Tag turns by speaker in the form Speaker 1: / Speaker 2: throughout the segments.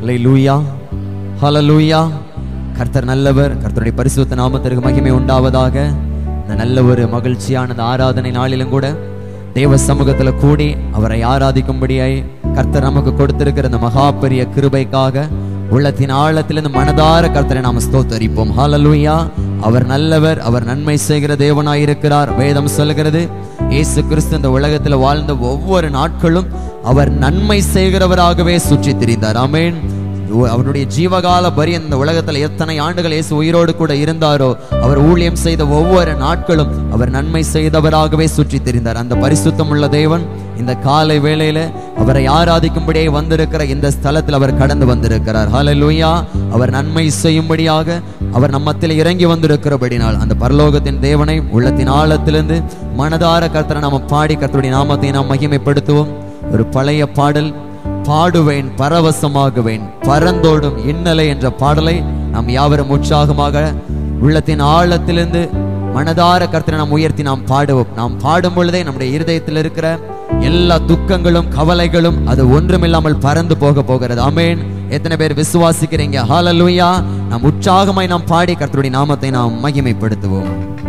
Speaker 1: ஹalleluya ஹalleluya கர்த்தர் நல்லவர் கர்த்தருடைய பரிசுத்த நாமத்திற்கு மகிமை உண்டாவதாக இந்த நல்ல ஒரு மகிழ்ச்சியான இந்த ஆராதனை நாளிலும் கூட தேவ சமூகத்துல கூடி அவரை ஆராதிக்கும்படியாய் கர்த்தர் நமக்கு கொடுத்திருக்கிற இந்த மகா பெரிய கிருபைக்காக உள்ளத்தின் ஆழத்திலிருந்து மனதார கர்த்தரை நாம் ஸ்தோத்தரிப்போம் ஹalleluya அவர் நல்லவர் அவர் நன்மை செய்கிற தேவனாயிருக்கிறார் வேதம் சொல்கிறது இயேசு கிறிஸ்து இந்த உலகத்தில் வாழ்ந்த ஒவ்வொரு நாட்களும் அவர் நன்மை செய்கிறவராகவே சுற்றி திரிந்தார் ஆமென் அவருடைய ஜீவகால பரி இந்த உலகத்தில் எத்தனை ஆண்டுகள் இயேசு உயிரோடு கூட இருந்தாரோ அவர் ஊழியம் செய்த ஒவ்வொரு நாட்களும் அவர் நன்மை செய்தவராகவே சுற்றி திரிந்தார் அந்த பரிசுத்தம் உள்ள தேவன் இந்த காலை வேளையில அவரை ஆராதிக்கும்படியே வந்திருக்கிற இந்த ஸ்தலத்தில் அவர் கடந்து வந்திருக்கிறார் ஹalleluya அவர் நன்மை செய்யும்படியாக அவர் நம்மத்தில் இறங்கி வந்திருக்கிறபடினால் அந்த பரலோகத்தின் தேவனை உள்ளத்தின் ஆழத்திலிருந்து மனதார கர்த்தரை நாம பாடி கர்த்தருடைய நாமத்தை நாம் மகிமைப்படுத்துவோம் ஒரு பழைய பாடல் பாடுவேன் பரவசமாகுவேன் பரந்தோடும் இன்னலை என்ற பாடலை நாம் யாவரும் உற்சாகமாக உள்ளத்தின் ஆழத்திலிருந்து மனதார கர்த்தரை நாம் உயர்த்தி நாம் பாடுவோம் நாம் பாடும் பொழுதே நம்முடைய இருதயத்தில் இருக்கிற எல்லா துக்கங்களும் கவலைகளும் அது ஒன்றுமில்லாமல் பறந்து போக போகிறது ஆமென் எத்தனை பேர் விசுவாசிக்கிறீங்க ஹalleluya நாம் உற்சாகமாய் நாம் பாடி கர்த்தருடைய நாமத்தை நாம் மகிமைப்படுத்துவோம்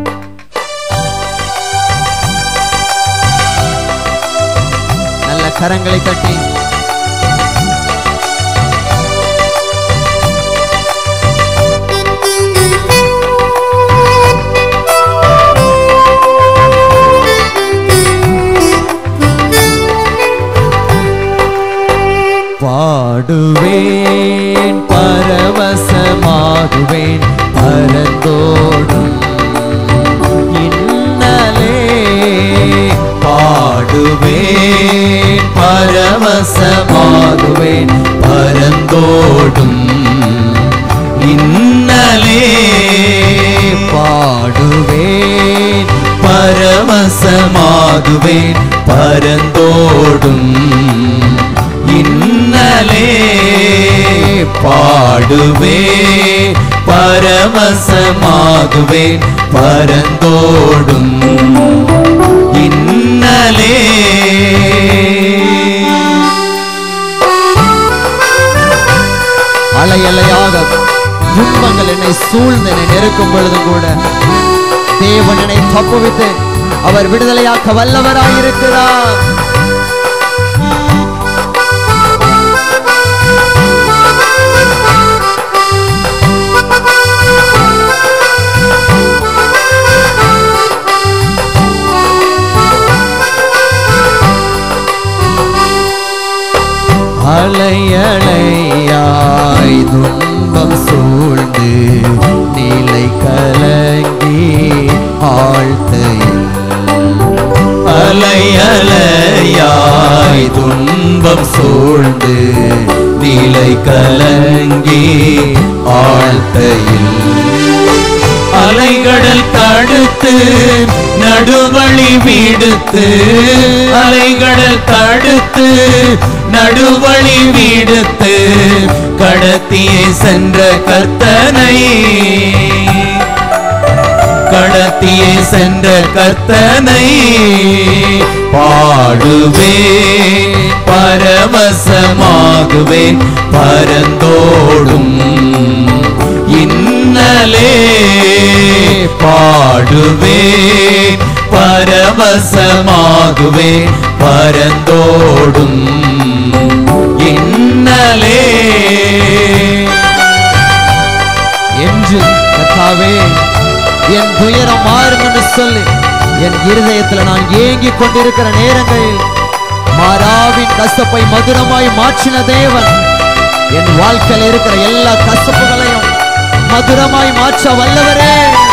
Speaker 1: நல்ல கரங்களை தட்டி பாடுவேன் பரவசமாகுவேன் பரந்தோடும் இன்னலே
Speaker 2: பாடுவேன் பரவசமாகுவேன் பரந்தோடும் இன்னலே
Speaker 1: பாடுவேன்
Speaker 2: பரவசமாகுவேன் பரந்தோடும் இன்னலே பாடுவேன் பரவசமாகுவேன் பரந்தோடும் இன்னலே
Speaker 1: அலை அலையாக துன்பங்கள் என்னை சூழ்ந்து என்னை நெருக்கும் பொழுதும் கூட தேவன் என்னை தப்புவித்து அவர் விடுதலையாக்க வல்லவராயிருக்கிறார் அலையலையாய் துன்பம் சூழ்ந்து நிலை கலங்கி ஆழ்த்தையில்
Speaker 2: அலையலையாய் துன்பம் சூழ்ந்து நிலை கலங்கி ஆழ்த்தையில் அலைகடல் தடுத்து நடுவழி விடுத்து அலைகடல் தடுத்து நடுவழி விடுத்து கடத்தியே சென்ற கர்த்தனை கடத்தியே சென்ற கர்த்தனை பாடுவேன் பரவசமாகுவேன் பரந்தோடும் இன்னலே பாடுவேன் பரவசமாகுவேன் பரந்தோடும் இன்னலே
Speaker 1: என்று கர்த்தாவே என் துயரம் மாறும் என்று சொல்லி என் இருதயத்துல நான் ஏங்கிக் கொண்டிருக்கிற நேரங்களில் மாறாவின் கசப்பை மதுரமாய் மாற்றின தேவன் என் வாழ்க்கையில் இருக்கிற எல்லா கசப்புகளையும் மதுரமாய் மாற்ற வல்லவரே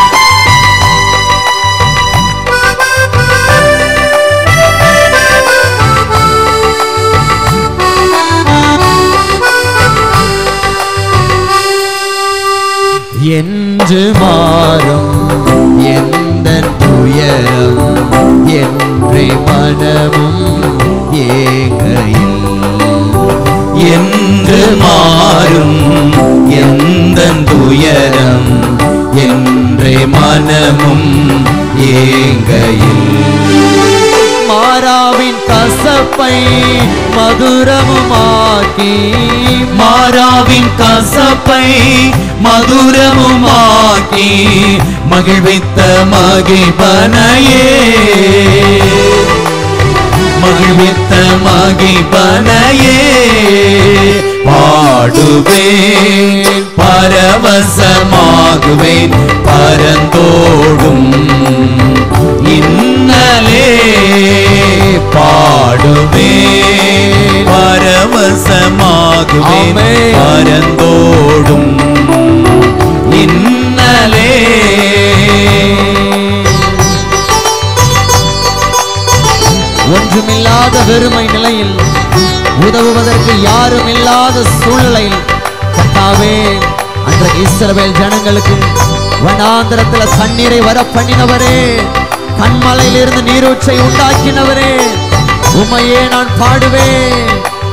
Speaker 1: என்று மாறும் எந்த துயரம் என்றே மனமும் ஏங்கையில்
Speaker 2: என்று மாறும் எந்த துயரம் என்றே மனமும் ஏங்கையில்
Speaker 1: மாறாவின் கசப்பை மதுரமுமாக்கி
Speaker 2: மாறாவின் கசப்பை மதுரமுமாக்கி மகிழ்வித்த மகிபனையே மகிழ்வித்த மகிபனையே பாடுவேன் பரவசமாகுவேன் பரந்தோடும் இன்னலே பாடுவேன் பரவசமாகுவேன்
Speaker 1: ஆமென்.
Speaker 2: பரந்தோடும் இன்னலே
Speaker 1: ஒன்றுமில்லாத வெறுமை நிலையில் உதவுவதற்கு யாரும் இல்லாத சூழ்நிலையில் கர்த்தாவே அன்றைக்கு இஸ்ரவேல் ஜனங்களுக்கு வனாந்திரத்துல தண்ணீரை வர பண்ணினவரே கண்மலையிலிருந்து நீரூற்றை உண்டாக்கினவரே உமையே நான் பாடுவேன்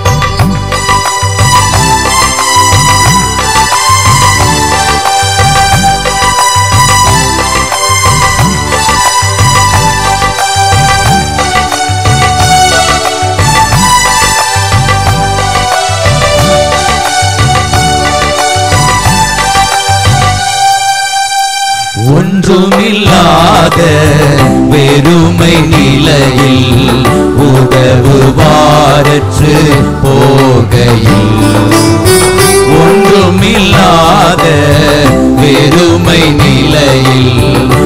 Speaker 2: ஒன்றுமில்லாத வெறுமை நிலையில் உதவுவாரற்று போகையில் ஒன்றுமில்லாத வெறுமை நிலையில்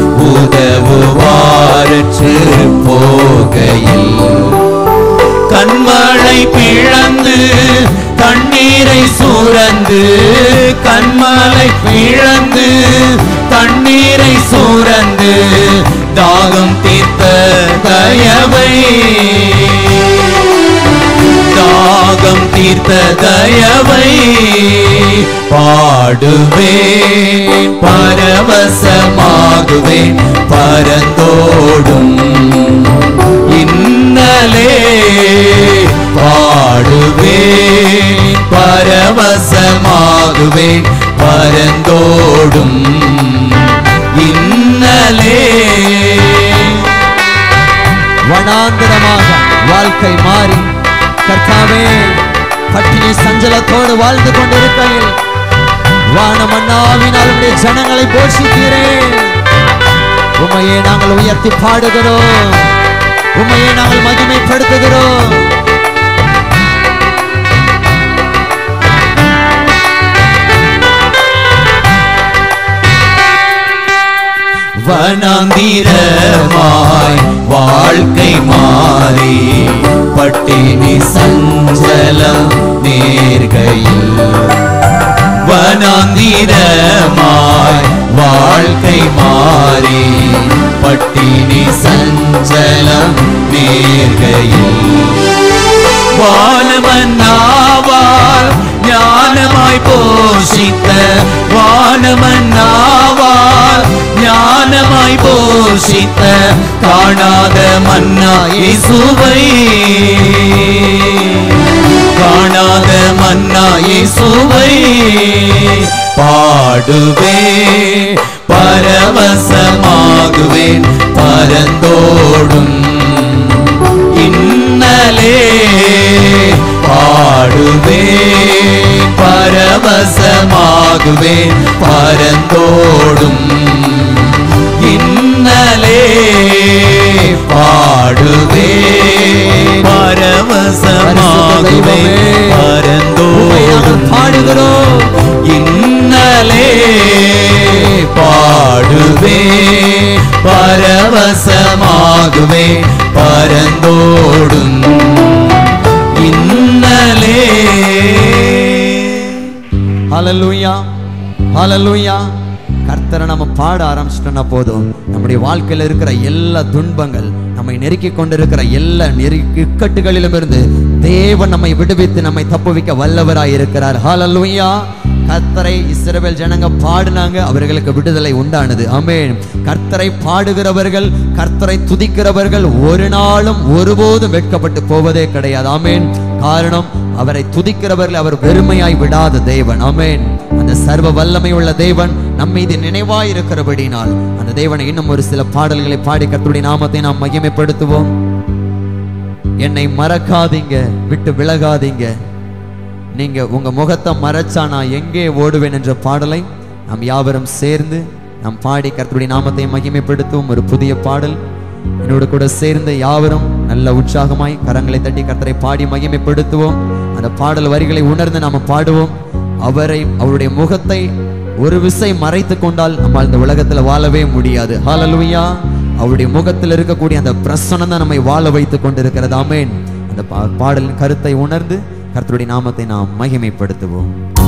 Speaker 2: உதவுவாரற்று போகையில் கண்மழை பிழந்து தண்ணீரை சுரந்து கண்மலை பிழந்து தண்ணீரை சுரந்து தாகம் தீர்த்த தயவை தாகம் தீர்த்த தயவை பாடுவேன் பரவசமாகுவேன் பரந்தோடும் இன்னலே பாடுவேன் பரவசமாகுவேன் பரந்தோடும் இன்னலே
Speaker 1: வனாந்திரமாக வாழ்க்கை மாறி கர்த்தாவே பட்டினி சஞ்சலத்தோடு வாழ்ந்து கொண்டிருக்கையில் வானமன்னாவினால் உடைய ஜனங்களை போஷிக்கிறேன் உமையே நாங்கள் உயர்த்தி பாடுகிறோம் உமையை நாங்கள் மகிமைப்படுத்துகிறோம்
Speaker 2: வனாந்திரமாய் வாழ்க்கை மாறி பட்டினி சஞ்சலம் நேர்கையில் வனாந்திரமாய் வாழ்க்கை மாறி பட்டினி சஞ்சலம் நேர்கையில் வானமன்னாவால் ஞானமாய் போஷித்த வானமன்னாவால் ஞானமாய் போஷித்த காணாத மன்னா இயேசுவை காணாத மன்னா இயேசுவை பாடுவே பரவசமாகுவேன் பரந்தோடும் இன்னலே பாடுவேன் பரவசமாகுவேன் பரந்தோடும் இன்னலே பாடுவேன் பரவசமாகுவேன்
Speaker 1: உம்மை நாங்கள்
Speaker 2: பரந்தோடும்
Speaker 1: பாடுகிறோம்
Speaker 2: இன்னலே பாடுவே பரவசமாகுவே பரந்தோடும் இன்னலே
Speaker 1: ஹalleluya ஹalleluya கர்த்தரை நம்ம பாட ஆரம்பிச்சிட்டோம்னா போதும் நம்முடைய வாழ்க்கையில இருக்கிற எல்லா துன்பங்கள் நம்மை நெருக்கி கொண்டிருக்கிற எல்லா நெருக்கி இக்கட்டுகளிலும் இருந்து தேவன் நம்மை விடுவித்து நம்மை தப்புவிக்க வல்லவராய் இருக்கிறார் ஹalleluya கர்த்தரை இஸ்ரவேல் ஜனங்க பாடினாங்க அவர்களுக்கு விடுதலை உண்டானது ஆமென் கர்த்தரை பாடுகிறவர்கள் கர்த்தரை துதிக்கிறவர்கள் ஒரு நாளும் ஒருபோதும் வெட்கப்பட்டு போவதே கிடையாது ஆமென் காரணம் அவரை துதிக்கிறவர்களை அவர் வெறுமையாய் விடாத தேவன் ஆமென் அந்த சர்வ வல்லமை உள்ள தேவன் நம் மீது நினைவாய் இருக்கிறபடினால் அந்த தேவனை இன்னும் ஒரு சில பாடல்களை பாடி கர்த்தருடைய நாமத்தை நாம் மகிமைப்படுத்துவோம் என்னை மறக்காதீங்க விட்டு விலகாதீங்க நீங்க உங்க முகத்தை மறைச்சா நான் எங்கே ஓடுவேன் என்ற பாடலை நாம் யாவரும் சேர்ந்து நாம் பாடி கர்த்தருடைய நாமத்தை மகிமைப்படுத்தும் ஒரு புதிய பாடல் என்னோடு கூட சேர்ந்து யாவரும் நல்ல உற்சாகமாய் கரங்களை தட்டி கர்த்தரை பாடி மகிமைப்படுத்துவோம் அந்த பாடல் வரிகளை உணர்ந்து நாம பாடுவோம் அவரை அவருடைய முகத்தை ஒரு விசை மறைத்து கொண்டால் நம்ம இந்த உலகத்துல வாழவே முடியாது ஹalleluya அவருடைய முகத்தில் இருக்கக்கூடிய அந்த பிரசனம் தான் நம்மை வாழ வைத்துக் கொண்டிருக்கிறது ஆமென் அந்த பா- பாடலின் கருத்தை உணர்ந்து கர்த்தருடைய நாமத்தை நாம் மகிமைப்படுத்துவோம்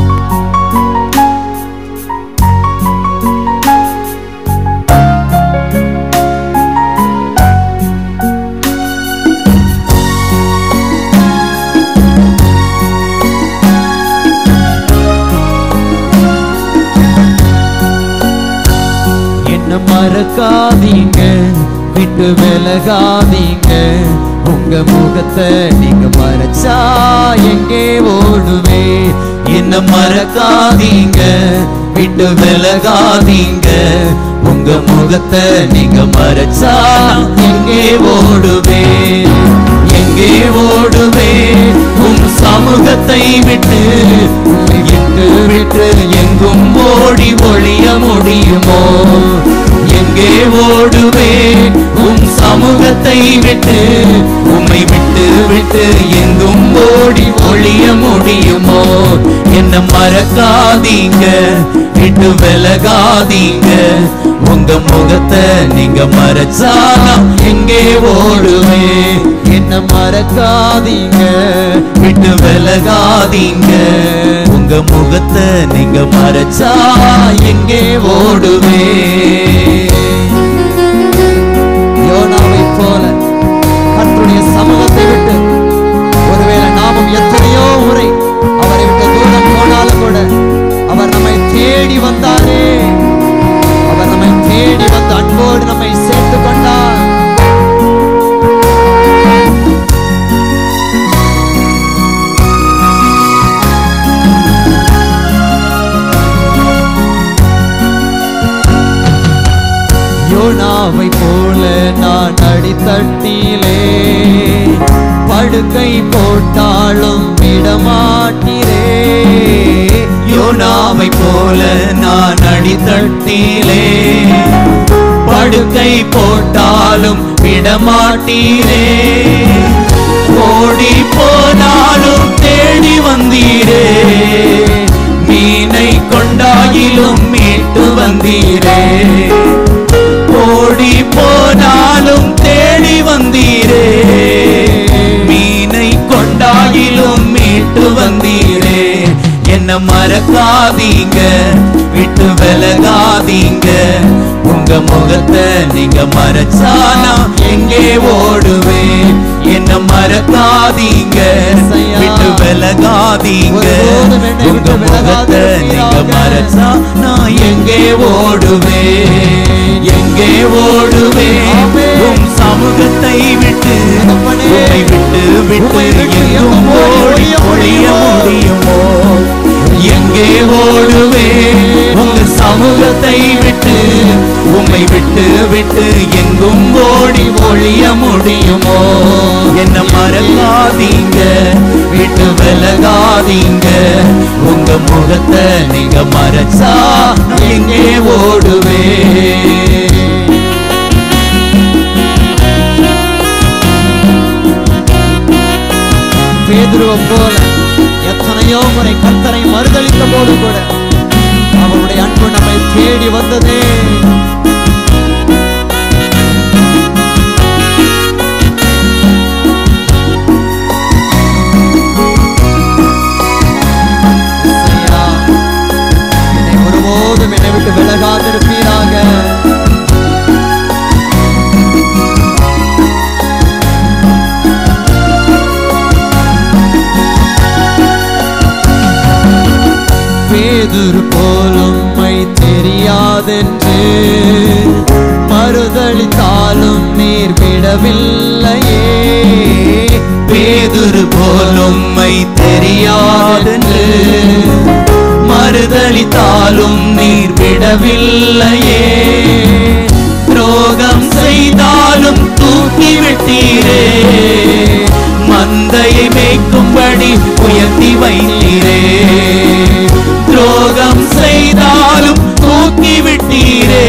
Speaker 1: என்ன மறக்காதீங்க விட்டு விலகாதீங்க உங்க முகத்தை நீங்க மறைச்சா எங்கே ஓடுவே
Speaker 2: என்ன மறக்காதீங்க விட்டு விலகாதீங்க உங்க முகத்தை நீங்க மறைச்சா எங்கே ஓடுவே எங்கே ஓடுவே உன் சமூகத்தை விட்டு உன்னை விட்டு விட்டு எங்கும் ஓடி ஒளிய முடியுமோ எங்கே ஓடுவே உன் சமூகத்தை விட்டு உம்மை விட்டு விட்டு எங்கும் ஓடி ஒளிய முடியுமோ என்ன மறக்காதீங்க விட்டு விலகாதீங்க உங்க முகத்தை நீங்க மறைச்சா நான் எங்கே ஓடுவே என்ன மறக்காதீங்க விட்டு விலகாதீங்க உங்க முகத்தை நீங்க மறைச்சா எங்கே ஓடுவே
Speaker 1: யோனாவை போல கர்த்தருடைய சமூகத்தை விட்டு ஒருவேளை நாமும் எத்தனையோ முறை அவரை விட்டு தூரம் போனாலும் கூட அவர் நம்மை தேடி வந்தாரே அவர் நம்மை தேடி வந்து அன்போடு நம்மை சேர்த்து கொண்டார் யோனாவை போல நான் அடித்தட்டிலே படுக்கை போட்டாலும் விடமாட்டிரே
Speaker 2: யோனாவை போல நான் அடித்தட்டிலே படுக்கை போட்டாலும் விடமாட்டீரே ஓடி போனாலும் தேடி வந்தீரே மீனை கொண்டாயிலும் மீட்டு வந்தீரே ஓடி போனாலும் தேடி வந்தீரே மீனை கொண்டாயிலும் மீட்டு வந்தீரே என்ன மறக்காதீங்க விட்டு விலகாதீங்க உங்க முகத்தை நீங்க மறைச்சானா எங்கே ஓடுவேன் என்ன மறக்காதீங்க விட்டு விலகாதீங்க உங்க முகத்தை நீங்க மறைச்சா நான் எங்கே ஓடுவேன் எங்கே ஓடுவேன் உம் சமூகத்தை விட்டு உம்மை விட்டு விட்டு எங்கும் ஓடி ஒழிய முடியுமோ எங்கே ஓடுவே உங்க சமூகத்தை விட்டு உம்மை விட்டு விட்டு எங்கும் ஓடி ஒழிய முடியுமோ என்ன மறக்காதீங்க விட்டு விலகாதீங்க உங்க முகத்தை நீங்க மறைச்சா நான் எங்கே ஓடுவே
Speaker 1: பேதுருவை போல எத்தனையோ முறை கர்த்தரை மறுதளித்த போது கூட அவருடைய அன்பு நம்மை தேடி வந்ததே இசையா, என்னை ஒருபோதும் என்னை விட்டு விலகாதிருப்பீராக பேதுரு போலும் மை தெரியாதென்று மறுதளித்தாலும் நீர் விடவில்லையே
Speaker 2: பேதுரு போலும்மை தெரியாதென்று மறுதளித்தாலும் நீர் விடவில்லையே துரோகம் செய்தாலும் தூக்கி விட்டீரே வைத்தீரே துரோகம் செய்தாலும் தூக்கி விட்டீரே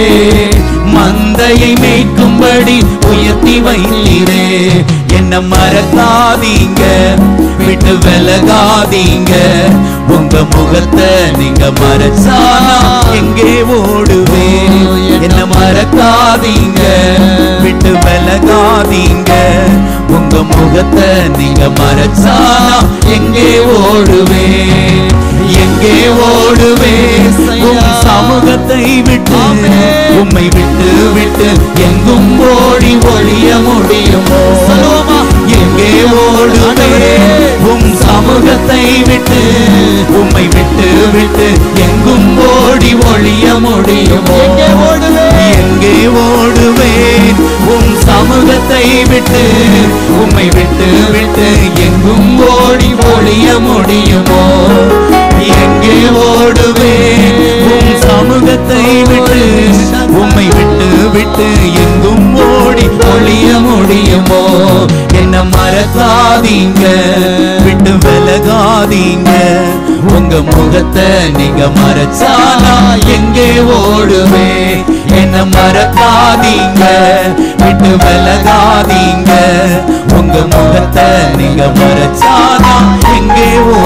Speaker 2: மந்தையை மேய்க்கும்படி உயர்த்தி வைத்தீரே என்ன மறக்காதீங்க விட்டு விலகாதீங்க உங்க முகத்தை நீங்க மறைச்சானா எங்கே ஓடுவேன் என்ன மறக்காதீங்க விட்டு விலகாதீங்க உங்க முகத்தை நீங்க மறைச்சானா எங்கே ஓடுவேன் எங்கே ஓடுவேன் உம் சமூகத்தை விட்டு உம்மை விட்டு விட்டு எங்கும் ஓடி ஒழிய முடியுமோ எங்கே ஓடுவேன் உம் சமூகத்தை விட்டு உம்மை விட்டு விட்டு எங்கும் ஓடி ஒழிய முடியுமோ எங்கே ஓடுவேன் உம் சமூகத்தை விட்டு உம்மை விட்டு விட்டு எங்கும் ஓடி ஒழிய முடியுமோ எங்கே ஓடுவேன் உம் சமூகத்தை விட்டு உம்மை விட்டு விட்டு எங்கும் ஓடி ஒழிய முடியுமோ என்ன மறக்காதீங்க விட்டு விலகாதீங்க உங்க முகத்தை நீங்க மறைச்சானா எங்கே ஓடுவேன் என்ன மறக்காதீங்க விட்டு விலகாதீங்க உங்க முகத்தை நீங்க மறைச்சானா எங்கே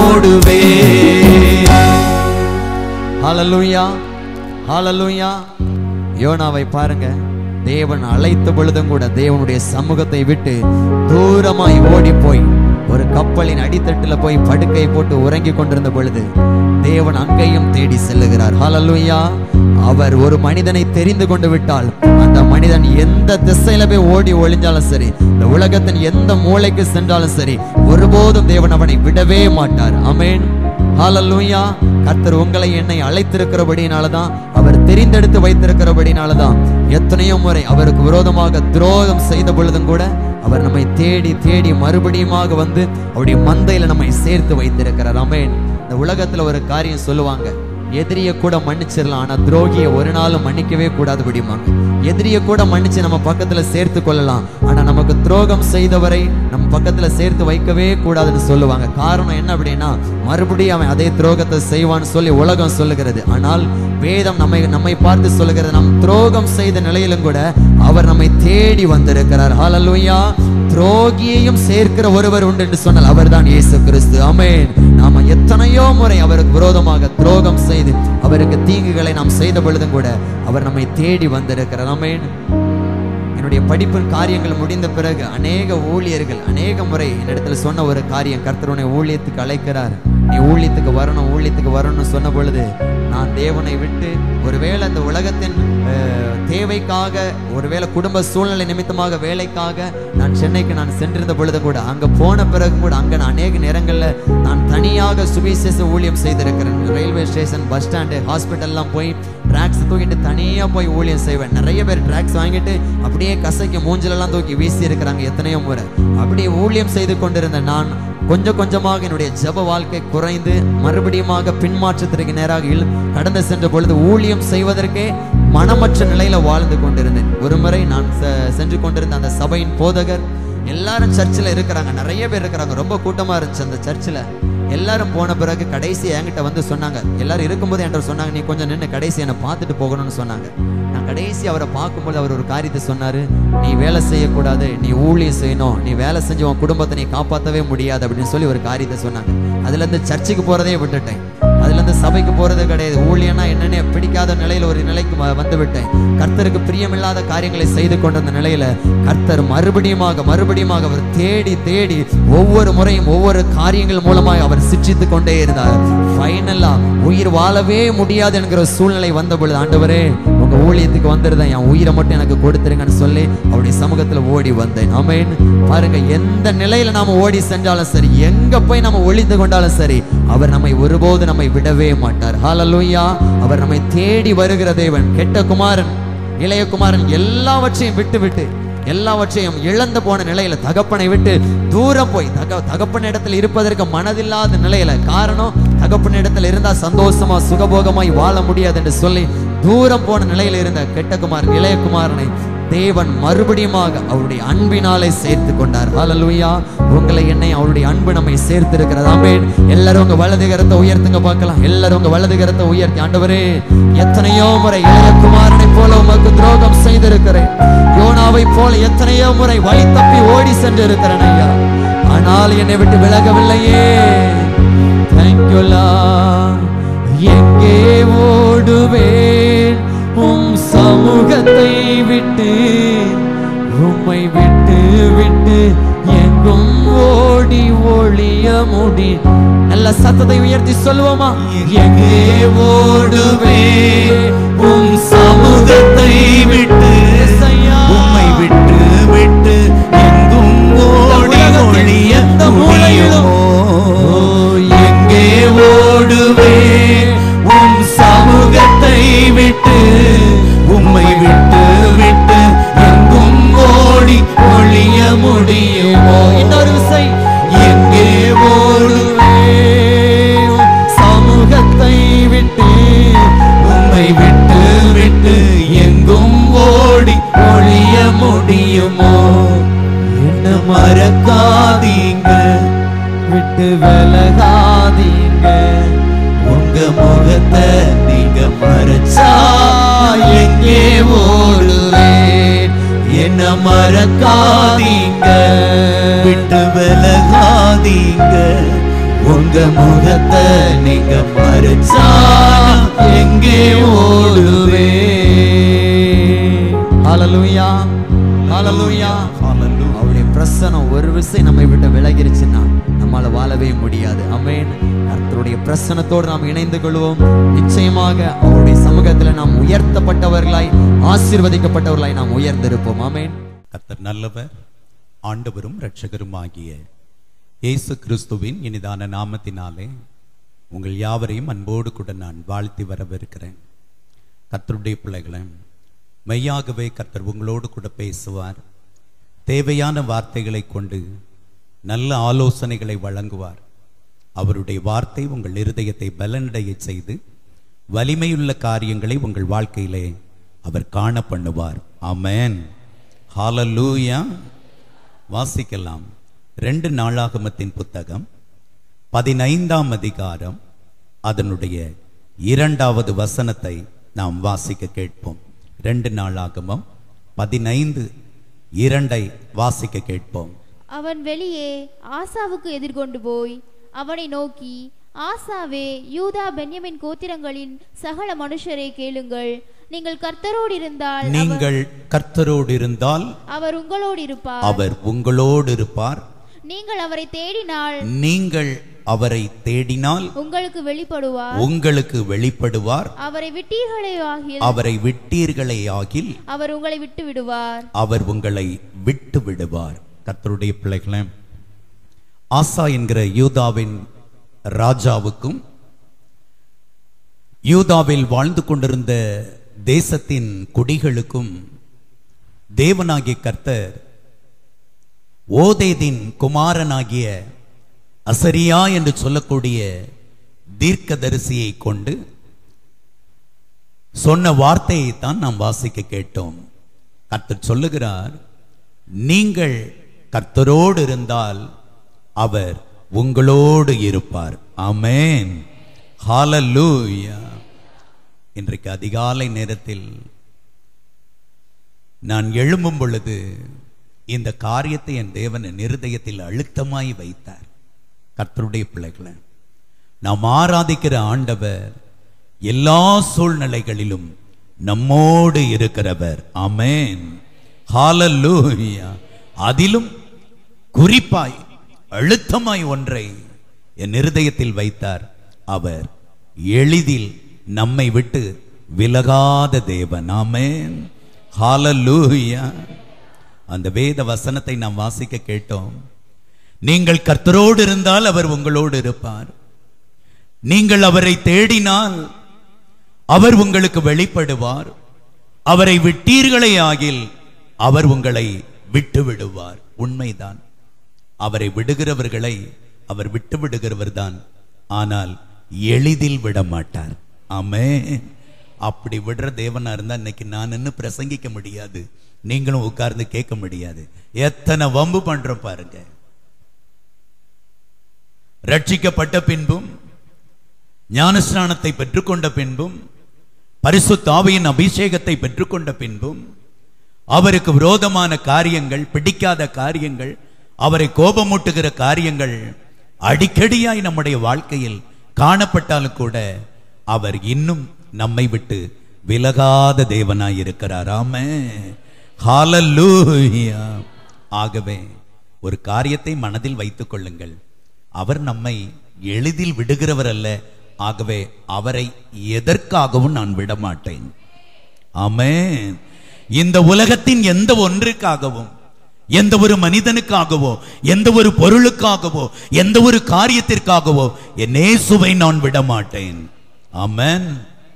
Speaker 2: ஓடுவேன்
Speaker 1: ஹalleluya ஹalleluya யோனாவை பாருங்க தேவன் அழைத்த பொழுதும் கூட தேவனுடைய சமூகத்தை விட்டு தூரமாய் ஓடி போய் ஒரு கப்பலின் அடித்தட்டுல போய் படுக்கை போட்டு உறங்கி கொண்டிருந்த பொழுது தேவன் அங்கேயும் தேடி செல்லுகிறார் ஹalleluya அவர் ஒரு மனிதனை தெரிந்து கொண்டு விட்டால் அந்த மனிதன் எந்த திசையில போய் ஓடி ஒளிஞ்சாலும் சரி இந்த உலகத்தின் எந்த மூலைக்கு சென்றாலும் சரி ஒருபோதும் தேவன் அவனை விடவே மாட்டார் ஆமென் ஹalleluya கர்த்தர் உங்களை என்னை அழைத்திருக்கிறபடினால தான் அவர் தெரிந்தெடுத்து வைத்திருக்கிறபடினால தான் எத்தனையோ முறை அவருக்கு விரோதமாக துரோகம் செய்த பொழுதும் கூட அவர் நம்மை தேடி தேடி மறுபடியுமாக வந்து அவருடைய மந்தையில நம்மை சேர்த்து வைத்திருக்கிறார் ஆமென் இந்த உலகத்துல ஒரு காரியம் சொல்லுவாங்க எதிரிய கூட மன்னிச்சிடலாம் ஆனா துரோகியை ஒரு நாளும் மன்னிக்கவே கூடாது பிடிமாங்க எதிரிய கூட மன்னிச்சு நம்ம பக்கத்துல சேர்த்து கொள்ளலாம் ஆனா நமக்கு துரோகம் செய்தவரை நம்ம பக்கத்துல சேர்த்து வைக்கவே கூடாதுன்னு சொல்லுவாங்க காரணம் என்ன அப்படின்னா மறுபடியும் அவன் அதே துரோகத்தை செய்வான்னு சொல்லி உலகம் சொல்லுகிறது ஆனால் வேதம் நம்மை நம்மை பார்த்து சொல்லுகிறது நம் துரோகம் செய்த நிலையிலும் கூட அவர் நம்மை தேடி வந்திருக்கிறார் ஹalleluya துரோகியையும் சேர்க்கிற ஒருவர் உண்டு என்று சொன்னால் அவர்தான் இயேசு கிறிஸ்து ஆமென் நாம எத்தனையோ முறை அவருக்கு விரோதமாக துரோகம் செய்து அவருக்கு தீங்குகளை நாம் செய்த பொழுதும் கூட அவர் நம்மை தேடி வந்திருக்கிறார் ஆமென் என்னுடைய படிப்பின் காரியங்கள் முடிந்த பிறகு அநேக ஊழியர்கள் அநேக முறை என்னிடத்துல சொன்ன ஒரு காரியம் கர்த்தர் உன்னை ஊழியத்துக்கு அழைக்கிறார் நீ ஊழியத்துக்கு வரணும் ஊழியத்துக்கு வரணும்னு சொன்ன பொழுது நான் தேவனை விட்டு ஒருவேளை அந்த உலகத்தின் அஹ், தேவைக்காக ஒருவேளை குடும்ப சூழ்நிலை நிமித்தமாக வேலைக்காக நான் சென்னைக்கு நான் சென்றிருந்த பொழுது கூட அங்க போன பிறகு கூட அங்க நான் அநேக நேரங்கள்ல நான் தனியாக சுவிசேஷ ஊழியம் செய்திருக்கிறேன் ரயில்வே ஸ்டேஷன் பஸ் ஸ்டாண்டு ஹாஸ்பிட்டல்லாம் போய் ட்ராக்ஸ் தூக்கிட்டு தனியா போய் ஊழியம் செய்வேன் நிறைய பேர் ட்ராக்ஸ் வாங்கிட்டு அப்படியே கசைக்கு மூஞ்சிலெல்லாம் தூக்கி வீசி இருக்கிறாங்க எத்தனையோ முறை அப்படியே ஊழியம் செய்து கொண்டிருந்த நான் கொஞ்சம் கொஞ்சமாக என்னுடைய ஜெப வாழ்க்கை குறைந்து மறுபடியுமாக பின்மாற்றத்திற்கு நேராக இழு- கடந்து சென்ற பொழுது ஊழியம் செய்வதற்கே மனமற்ற நிலையில வாழ்ந்து கொண்டிருந்தேன் ஒரு முறை நான் செ- சென்று கொண்டிருந்த அந்த சபையின் போதகர் எல்லாரும் சர்ச்சில் இருக்கிறாங்க நிறைய பேர் இருக்கிறாங்க ரொம்ப கூட்டமா இருந்துச்சு அந்த சர்ச்சில் எல்லாரும் போன பிறகு கடைசி என்கிட்ட வந்து சொன்னாங்க எல்லாரும் இருக்கும்போது என்கிட்ட சொன்னாங்க நீ கொஞ்சம் நின்று கடைசி என்னை பார்த்துட்டு போகணும்னு சொன்னாங்க நான் கடைசி அவரை பார்க்கும்போது அவர் ஒரு காரியத்தை சொன்னாரு நீ வேலை செய்யக்கூடாது நீ ஊழியம் செய்யணும் நீ வேலை செஞ்சு உன் குடும்பத்தை நீ காப்பாற்றவே முடியாது அப்படின்னு சொல்லி ஒரு காரியத்தை சொன்னாங்க அதுல இருந்து சர்ச்சுக்கு போறதே விட்டுட்டேன் அதுல இருந்து சபைக்கு போறது கிடையாது ஊழியனா என்னன்னு பிடிக்காத நிலையில ஒரு நிலைக்கு வ- வந்து விட்டேன் கர்த்தருக்கு பிரியமில்லாத காரியங்களை செய்து கொண்டிருந்த நிலையில கர்த்தர் மறுபடியுமாக மறுபடியுமாக அவர் தேடி தேடி ஒவ்வொரு முறையும் ஒவ்வொரு காரியங்கள் மூலமாக அவர் சிற்றித்து கொண்டே இருந்தார் ஃபைனலா உயிர் வாழவே முடியாது என்கிற சூழ்நிலை வந்த பொழுது ஆண்டவரே உங்க ஊழியத்துக்கு வந்துருந்தேன் என் உயிரை மட்டும் எனக்கு கொடுத்துருங்கன்னு சொல்லி அவருடைய சமூகத்துல ஓடி வந்தேன் ஆமென் பாருங்க எந்த நிலையில நாம ஓடி சென்றாலும் சரி எங்க போய் நம்ம ஒளிந்து கொண்டாலும் சரி அவர் நம்மை ஒருபோது நம்மை விடவே மாட்டார் ஹalleluya அவர் நம்மை தேடி வருகிற தேவன் கெட்ட குமாரன் இளைய குமாரன் எல்லாவற்றையும் விட்டு விட்டு எல்லாவற்றையும் இழந்து போன நிலையில தகப்பனை விட்டு தூரம் போய் தக தகப்பன் இடத்துல இருப்பதற்கு மனதில்லாத நிலையில காரணம் தகப்பன் இடத்துல இருந்தா சந்தோஷமா சுகபோகமாய் வாழ முடியாது என்று சொல்லி தூரம் போன நிலையில இருந்த கெட்ட குமாரன் இளைய குமாரனை தேவன் மறுபடியுமாக அவருடைய அன்பினாலே சேர்த்து கொண்டார் ஹalleluya உங்களை என்னை அவருடைய அன்பு நம்மை சேர்த்து இருக்கிறது ஆமென் எல்லாரும் உங்க வலது கரத்தை உயர்த்துங்க பார்க்கலாம் எல்லாரும் உங்க வலது கரத்தை உயர்த்தி ஆண்டவரே எத்தனையோ முறை இளைய குமாரனை போல உமக்கு துரோகம் செய்திருக்கிறேன் யோனாவை போல எத்தனையோ முறை வழி தப்பி ஓடி சென்றிருக்கிறேன் ஐயா ஆனால் என்னை விட்டு விலகவில்லையே தேங்க்யூ எங்கே ஓடுவேன் உம் சமூகத்தை விட்டு உம்மை விட்டு விட்டு எங்கும் ஓடி ஒளிய முடி நல்ல சத்தத்தை உயர்த்தி சொல்லுவோமா
Speaker 2: எங்கே ஓடுவே உம் சமூகத்தை விட்டு
Speaker 1: இயேசையா.
Speaker 2: உம்மை விட்டு விட்டு எங்கும் ஓடி
Speaker 1: உலகத்தின்
Speaker 2: ஒழிய
Speaker 1: எந்த மூலையிலும்.
Speaker 2: முடியுமோ எங்கே ஓடுவே உம் சமூகத்தை விட்டு உம்மை விட்டு விட்டு எங்கும் ஓடி ஒழிய முடியுமோ
Speaker 1: இன்னொரு விசை
Speaker 2: எங்கே ஓடுவே
Speaker 1: உம் சமூகத்தை விட்டு
Speaker 2: உம்மை விட்டு விட்டு எங்கும் ஓடி ஒழிய முடியுமோ என்ன மறக்காதீங்க
Speaker 1: விட்டு விலகாதீங்க
Speaker 2: உங்க முகத்தை நீங்க மறைச்சா எங்கே ஓடுவேன் என்ன மறக்காதீங்க விட்டு விலகாதீங்க உங்க முகத்தை நீங்க மறைச்சா எங்கே ஓடுவேன்
Speaker 1: ஹalleluya ஹalleluya அவருடைய பிரசனம் ஒரு விசை நம்மை விட்டு விலகிருச்சுன்னா நம்மால வாழவே முடியாது ஆமென் கர்த்தருடைய பிரசனத்தோடு நாம் இணைந்து கொள்வோம் நிச்சயமாக அவருடைய சமூகத்துல நாம் உயர்த்தப்பட்டவர்களாய் ஆசீர்வதிக்கப்பட்டவர்களாய் நாம் உயர்ந்திருப்போம் ஆமென்
Speaker 2: கர்த்தர் நல்லவர் ஆண்டவரும் இரட்சகருமாகிய இயேசு கிறிஸ்துவின் இனிதான நாமத்தினாலே உங்கள் யாவரையும் அன்போடு கூட நான் வாழ்த்தி வரவிருக்கிறேன் கர்த்தருடைய பிள்ளைகளை மெய்யாகவே கர்த்தர் உங்களோடு கூட பேசுவார் தேவையான வார்த்தைகளை கொண்டு நல்ல ஆலோசனைகளை வழங்குவார் அவருடைய வார்த்தை உங்கள் இருதயத்தை பலனடைய செய்து வலிமையுள்ள காரியங்களை உங்கள் வாழ்க்கையிலே அவர் காண பண்ணுவார் ஆமென் ஹalleluya வாசிக்கலாம் ரெண்டு நாளாகமத்தின் புத்தகம் பதினைந்தாம் அதிகாரம் அதனுடைய இரண்டாவது வசனத்தை நாம் வாசிக்க கேட்போம் ரெண்டு நாளாகமம் பதினைந்து இரண்டை வாசிக்க கேட்போம்
Speaker 3: அவன் வெளியே ஆசாவுக்கு எதிர்கொண்டு போய் அவனை நோக்கி ஆசாவே யூதா பென்யமின் கோத்திரங்களின் சகல மனுஷரை கேளுங்கள் நீங்கள் கர்த்தரோடு இருந்தால் அவர்-
Speaker 2: நீங்கள் கர்த்தரோடு இருந்தால்
Speaker 3: அவர் உங்களோடு இருப்பார்
Speaker 2: அவர் உங்களோடு இருப்பார்
Speaker 3: நீங்கள் அவரை தேடினால்
Speaker 2: நீங்கள் அவரை தேடினால்
Speaker 3: உங்களுக்கு வெளிப்படுவார்
Speaker 2: உங்களுக்கு வெளிப்படுவார்
Speaker 3: அவரை விட்டீர்களே ஆகில்
Speaker 2: அவரை விட்டீர்களே ஆகில்
Speaker 3: அவர் உங்களை விட்டு விடுவார்
Speaker 2: அவர் உங்களை விட்டு விடுவார் கர்த்தருடைய பிள்ளைகளே ஆசா என்கிற யூதாவின் ராஜாவுக்கும் யூதாவில் வாழ்ந்து கொண்டிருந்த தேசத்தின் குடிகளுக்கும் தேவனாகிய கர்த்தர் ஓதேதின் குமாரனாகிய அசரியா என்று சொல்லக்கூடிய தீர்க்கதரிசியை கொண்டு சொன்ன வார்த்தையை தான் நாம் வாசிக்க கேட்டோம் கர்த்தர் சொல்லுகிறார் நீங்கள் கர்த்தரோடு இருந்தால் அவர் உங்களோடு இருப்பார் ஆமென் ஹalleluya இன்றைக்கு அதிகாலை நேரத்தில் நான் எழும்பும் பொழுது இந்த காரியத்தை என் தேவன் என் இருதயத்தில் அழுத்தமாய் வைத்தார் கர்த்தருடைய பிள்ளைகளை நாம் ஆராதிக்கிற ஆண்டவர் எல்லா சூழ்நிலைகளிலும் நம்மோடு இருக்கிறவர் ஆமென் ஹalleluya அதிலும் குறிப்பாய் அழுத்தமாய் ஒன்றை என் இருதயத்தில் வைத்தார் அவர் எளிதில் நம்மை விட்டு விலகாத தேவன் ஆமென் ஹalleluya அந்த வேத வசனத்தை நாம் வாசிக்க கேட்டோம் நீங்கள் கர்த்தரோடு இருந்தால் அவர் உங்களோடு இருப்பார் நீங்கள் அவரை தேடினால் அவர் உங்களுக்கு வெளிப்படுவார் அவரை விட்டீர்களே ஆகில் அவர் உங்களை விட்டு விடுவார் உண்மைதான் அவரை விடுகிறவர்களை அவர் விட்டு விடுகிறவர் தான் ஆனால் எளிதில் விட மாட்டார் ஆமென் அப்படி விடுற தேவனா இருந்தா இன்னைக்கு நான் நின்னு பிரசங்கிக்க முடியாது நீங்களும் உட்கார்ந்து கேட்க முடியாது எத்தனை வம்பு பண்றோம் பாருங்க ரட்சிக்கப்பட்ட பின்பும் ஞானஸ்நானத்தை பெற்றுக்கொண்ட பின்பும் பரிசுத்த ஆவியின் அபிஷேகத்தை பெற்றுக்கொண்ட பின்பும் அவருக்கு விரோதமான காரியங்கள் பிடிக்காத காரியங்கள் அவரை கோபமூட்டுகிற காரியங்கள் அடிக்கடியாய் நம்முடைய வாழ்க்கையில் காணப்பட்டாலும் கூட அவர் இன்னும் நம்மை விட்டு விலகாத தேவனாய் இருக்கிறார் ஆமே ஹalleluya ஆகவே ஒரு காரியத்தை மனதில் வைத்துக் கொள்ளுங்கள் அவர் நம்மை எளிதில் விடுகிறவர் அல்ல ஆகவே அவரை எதற்காகவும் நான் விட மாட்டேன் ஆமென் இந்த உலகத்தின் எந்த ஒன்றுக்காகவும் எந்த ஒரு மனிதனுக்காகவோ எந்த ஒரு பொருளுக்காகவோ எந்த ஒரு காரியத்திற்காகவோ என் இயேசுவை நான் விட மாட்டேன் ஆமென்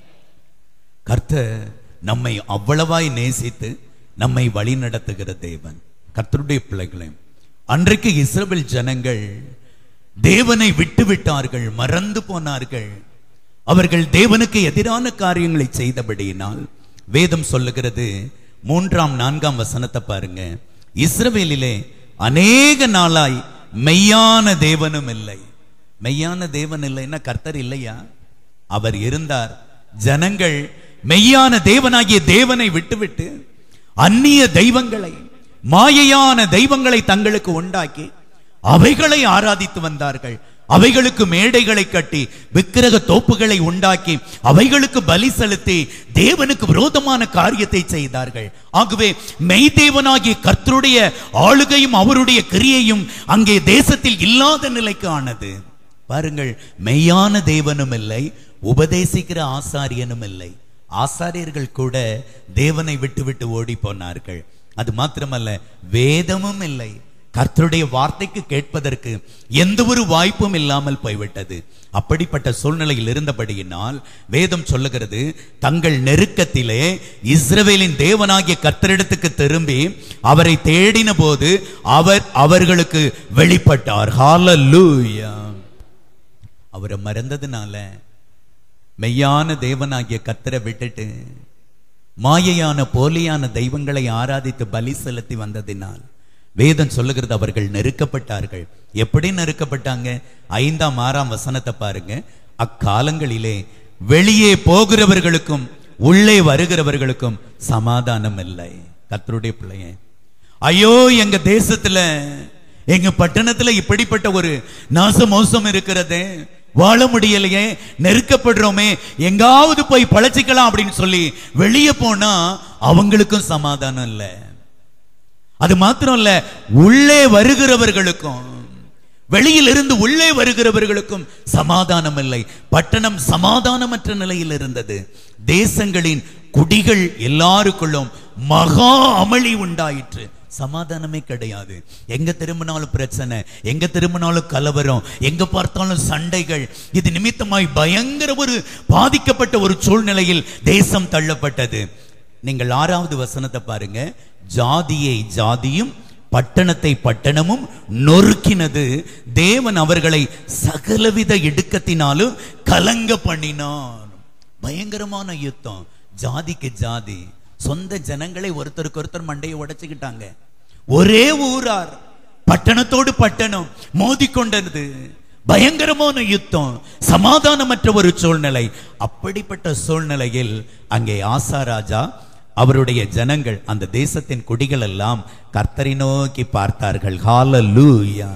Speaker 2: கர்த்தர் நம்மை அவ்வளவாய் நேசித்து நம்மை வழி நடத்துகிற தேவன் கர்த்தருடைய பிள்ளைகளே அன்றைக்கு இஸ்ரவேல் ஜனங்கள் தேவனை விட்டு விட்டார்கள் மறந்து போனார்கள் அவர்கள் தேவனுக்கு எதிரான காரியங்களை செய்தபடியினால் வேதம் சொல்லுகிறது மூன்றாம் நான்காம் வசனத்தை பாருங்க இஸ்ரவேலிலே அநேக நாளாய் மெய்யான தேவனும் இல்லை மெய்யான தேவன் இல்லைன்னா கர்த்தர் இல்லையா அவர் இருந்தார் ஜனங்கள் மெய்யான தேவனாகிய தேவனை விட்டுவிட்டு அந்நிய தெய்வங்களை மாயையான தெய்வங்களை தங்களுக்கு உண்டாக்கி அவைகளை ஆராதித்து வந்தார்கள் அவைகளுக்கு மேடைகளை கட்டி விக்கிரக தோப்புகளை உண்டாக்கி அவைகளுக்கு பலி செலுத்தி தேவனுக்கு விரோதமான காரியத்தை செய்தார்கள் ஆகவே மெய்தேவனாகிய கர்த்தருடைய ஆளுகையும் அவருடைய கிரியையும் அங்கே தேசத்தில் இல்லாத நிலைக்கு ஆனது பாருங்கள் மெய்யான தேவனும் இல்லை உபதேசிக்கிற ஆசாரியனும் இல்லை ஆசாரியர்கள் கூட தேவனை விட்டு விட்டு ஓடி போனார்கள் அது மாத்திரமல்ல வேதமும் இல்லை கர்த்தருடைய வார்த்தைக்கு கேட்பதற்கு எந்த ஒரு வாய்ப்பும் இல்லாமல் போய்விட்டது அப்படிப்பட்ட சூழ்நிலையில் இருந்தபடியினால் வேதம் சொல்லுகிறது தங்கள் நெருக்கத்திலே இஸ்ரவேலின் தேவனாகிய கர்த்தரிடத்துக்கு திரும்பி அவரை தேடின போது அவர் அவர்களுக்கு வெளிப்பட்டார் ஹalleluya அவரை மறந்ததுனால மெய்யான தேவனாகிய கர்த்தரை விட்டுட்டு மாயையான போலியான தெய்வங்களை ஆராதித்து பலி செலுத்தி வந்ததினால் வேதம் சொல்லுகிறது அவர்கள் நெருக்கப்பட்டார்கள் எப்படி நெருக்கப்பட்டாங்க ஐந்தாம் ஆறாம் வசனத்தை பாருங்க அக்காலங்களிலே வெளியே போகிறவர்களுக்கும் உள்ளே வருகிறவர்களுக்கும் சமாதானம் இல்லை கர்த்தருடைய பிள்ளைய ஐயோ எங்க தேசத்துல எங்க பட்டணத்துல இப்படிப்பட்ட ஒரு நாச மோசம் இருக்கிறதே வாழ முடியலையே நெருக்கப்படுறோமே எங்காவது போய் பழச்சிக்கலாம் அப்படின்னு சொல்லி வெளியே போனா அவங்களுக்கும் சமாதானம் இல்லை அது மாத்திரம் இல்ல உள்ளே வருகிறவர்களுக்கும் வெளியில் இருந்து உள்ளே வருகிறவர்களுக்கும் சமாதானம் இல்லை பட்டணம் சமாதானமற்ற நிலையில் இருந்தது தேசங்களின் குடிகள் எல்லாருக்குள்ளும் மகா அமளி உண்டாயிற்று சமாதானமே கிடையாது எங்க திரும்பினாலும் பிரச்சனை எங்க திரும்பினாலும் கலவரம் எங்க பார்த்தாலும் சண்டைகள் இது நிமித்தமாய் பயங்கர ஒரு பாதிக்கப்பட்ட ஒரு சூழ்நிலையில் தேசம் தள்ளப்பட்டது நீங்கள் ஆறாவது வசனத்தை பாருங்க ஜாதியை ஜாதியும் பட்டணத்தை பட்டணமும் நொறுக்கினது தேவன் அவர்களை சகலவித இடுக்கத்தினாலும் கலங்க பண்ணினார் பயங்கரமான யுத்தம் ஜாதிக்கு ஜாதி சொந்த ஜனங்களை ஒருத்தருக்கு ஒருத்தர் மண்டையை உடைச்சுக்கிட்டாங்க ஒரே ஊரார் பட்டணத்தோடு பட்டணம் மோதிக்கொண்டது பயங்கரமான யுத்தம் சமாதானமற்ற ஒரு சூழ்நிலை அப்படிப்பட்ட சூழ்நிலையில் அங்கே ஆசா ராஜா அவருடைய ஜனங்கள் அந்த தேசத்தின் குடிகள் எல்லாம் கர்த்தரை நோக்கி பார்த்தார்கள் ஹாலலூயா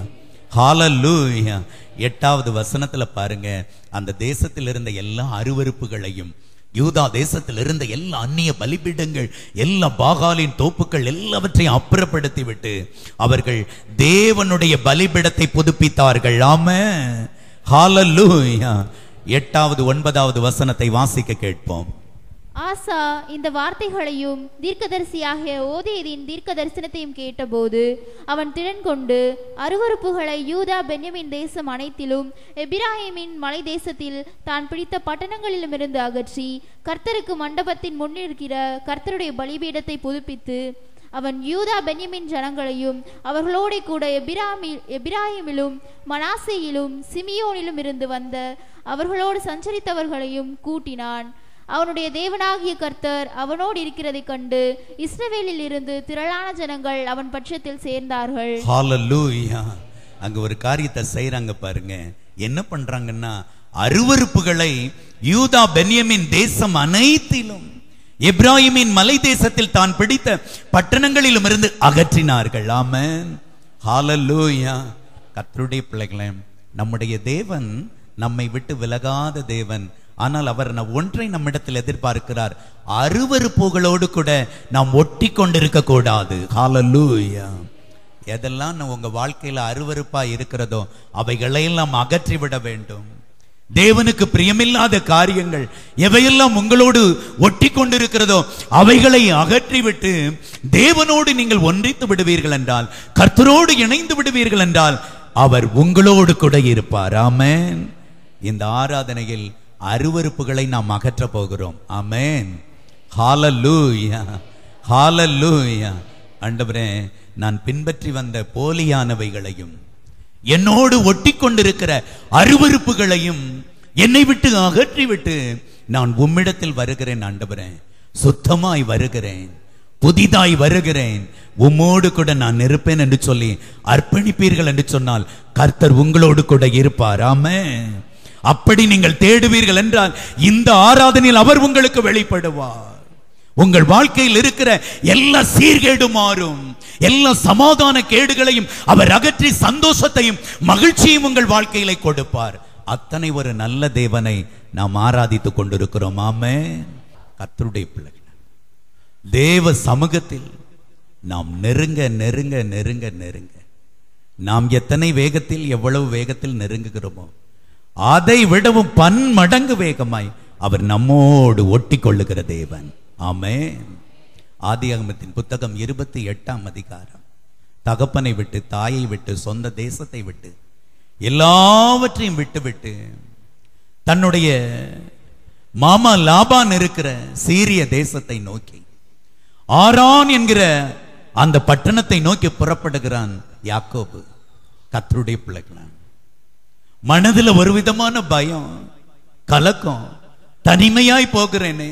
Speaker 2: ஹாலலூயா எட்டாவது வசனத்துல பாருங்க அந்த தேசத்தில் இருந்த எல்லா அருவருப்புகளையும் யூதா தேசத்தில் இருந்த எல்லா அந்நிய பலிபீடங்கள் எல்லா பாகாலின் தோப்புகள் எல்லாவற்றையும் அப்புறப்படுத்தி விட்டு அவர்கள் தேவனுடைய பலிபீடத்தை புதுப்பித்தார்கள் ஆம ஹாலலூயா எட்டாவது ஒன்பதாவது வசனத்தை வாசிக்க கேட்போம்
Speaker 3: ஆசா இந்த வார்த்தைகளையும் தீர்க்கதரிசியாகிய ஓதேதின் தீர்க்க தரிசனத்தையும் கேட்டபோது அவன் திறன் கொண்டு அருவருப்புகளை யூதா பென்யமின் தேசம் அனைத்திலும் எபிராஹிமின் மலை தேசத்தில் தான் பிடித்த பட்டணங்களிலுமிருந்து அகற்றி கர்த்தருக்கு மண்டபத்தின் முன்னிருக்கிற கர்த்தருடைய பலிபீடத்தை புதுப்பித்து அவன் யூதா பென்யமின் ஜனங்களையும் அவர்களோட கூட எபிராமி எபிராஹிமிலும் மனாசேயிலும் சிமியோனிலும் இருந்து வந்த அவர்களோடு சஞ்சரித்தவர்களையும் கூட்டினான் அவனுடைய தேவனாகிய கர்த்தர் அவனோடு இருக்கிறதைக் கண்டு இஸ்ரவேலில் இருந்து திரளான ஜனங்கள் அவன் பட்சத்தில் சேர்ந்தார்கள்
Speaker 2: ஹalleluya அங்க ஒரு காரியத்தை செய்றாங்க பாருங்க என்ன பண்றாங்கன்னா அருவருப்புகளை யூதா பென்யமின் தேசம் அனைத்திலும் எப்ராஹிமின் மலை தேசத்தில் தான் பிடித்த பட்டணங்களிலும் இருந்து அகற்றினார்கள் ஆமென் ஹalleluya கர்த்தருடைய பிள்ளைகளே நம்முடைய தேவன் நம்மை விட்டு விலகாத தேவன் ஆனால் அவர் நம் ஒன்றை நம்மிடத்தில் எதிர்பார்க்கிறார் அருவருப்புகளோடு கூட நாம் ஒட்டி கொண்டிருக்க கூடாது ஹalleluya எதெல்லாம் நம்ம உங்க வாழ்க்கையில அருவருப்பா இருக்கிறதோ அவைகளையெல்லாம் அகற்றி விட வேண்டும் தேவனுக்கு பிரியமில்லாத காரியங்கள் எவையெல்லாம் உங்களோடு ஒட்டி கொண்டிருக்கிறதோ அவைகளை அகற்றிவிட்டு தேவனோடு நீங்கள் ஒன்றித்து விடுவீர்கள் என்றால் கர்த்தரோடு இணைந்து விடுவீர்கள் என்றால் அவர் உங்களோடு கூட இருப்பார் ஆமென் இந்த ஆராதனையில் அருவருப்புகளை நாம் அகற்ற போகிறோம் ஆமென் ஹalleluya ஹalleluya ஆண்டவரே நான் பின்பற்றி வந்த போலியானவைகளையும் என்னோடு ஒட்டி கொண்டிருக்கிற அருவருப்புகளையும் என்னை விட்டு அகற்றிவிட்டு நான் உம்மிடத்தில் வருகிறேன் ஆண்டவரே சுத்தமாய் வருகிறேன் புதிதாய் வருகிறேன் உம்மோடு கூட நான் இருப்பேன் என்று சொல்லி அர்ப்பணிப்பீர்கள் என்று சொன்னால் கர்த்தர் உங்களோடு கூட இருப்பார் ஆமே அப்படி நீங்கள் தேடுவீர்கள் என்றால் இந்த ஆராதனையில் அவர் உங்களுக்கு வெளிப்படுவார் உங்கள் வாழ்க்கையில் இருக்கிற எல்லா சீர்கேடு மாறும் எல்லா சமாதான கேடுகளையும் அவர் அகற்றி சந்தோஷத்தையும் மகிழ்ச்சியும் உங்கள் வாழ்க்கையில கொடுப்பார் அத்தனை ஒரு நல்ல தேவனை நாம் ஆராதித்துக் கொண்டிருக்கிறோம் ஆமே கர்த்தருடைய பிள்ளைகள் தேவ சமூகத்தில் நாம் நெருங்க நெருங்க நெருங்க நெருங்க நாம் எத்தனை வேகத்தில் எவ்வளவு வேகத்தில் நெருங்குகிறோமோ அதை விடவும் பன்மடங்கு வேகமாய் அவர் நம்மோடு ஒட்டி கொள்ளுகிற தேவன் ஆமென் ஆதியாகமத்தின் புத்தகம் இருபத்தி எட்டாம் அதிகாரம் தகப்பனை விட்டு தாயை விட்டு சொந்த தேசத்தை விட்டு எல்லாவற்றையும் விட்டு விட்டு தன்னுடைய மாமா லாபான் இருக்கிற சீரிய தேசத்தை நோக்கி ஆரான் என்கிற அந்த பட்டணத்தை நோக்கி புறப்படுகிறான் யாக்கோபு கத்தருடைய பிள்ளைகளான் மனதுல ஒரு விதமான பயம் கலக்கம் தனிமையாய் போகிறேனே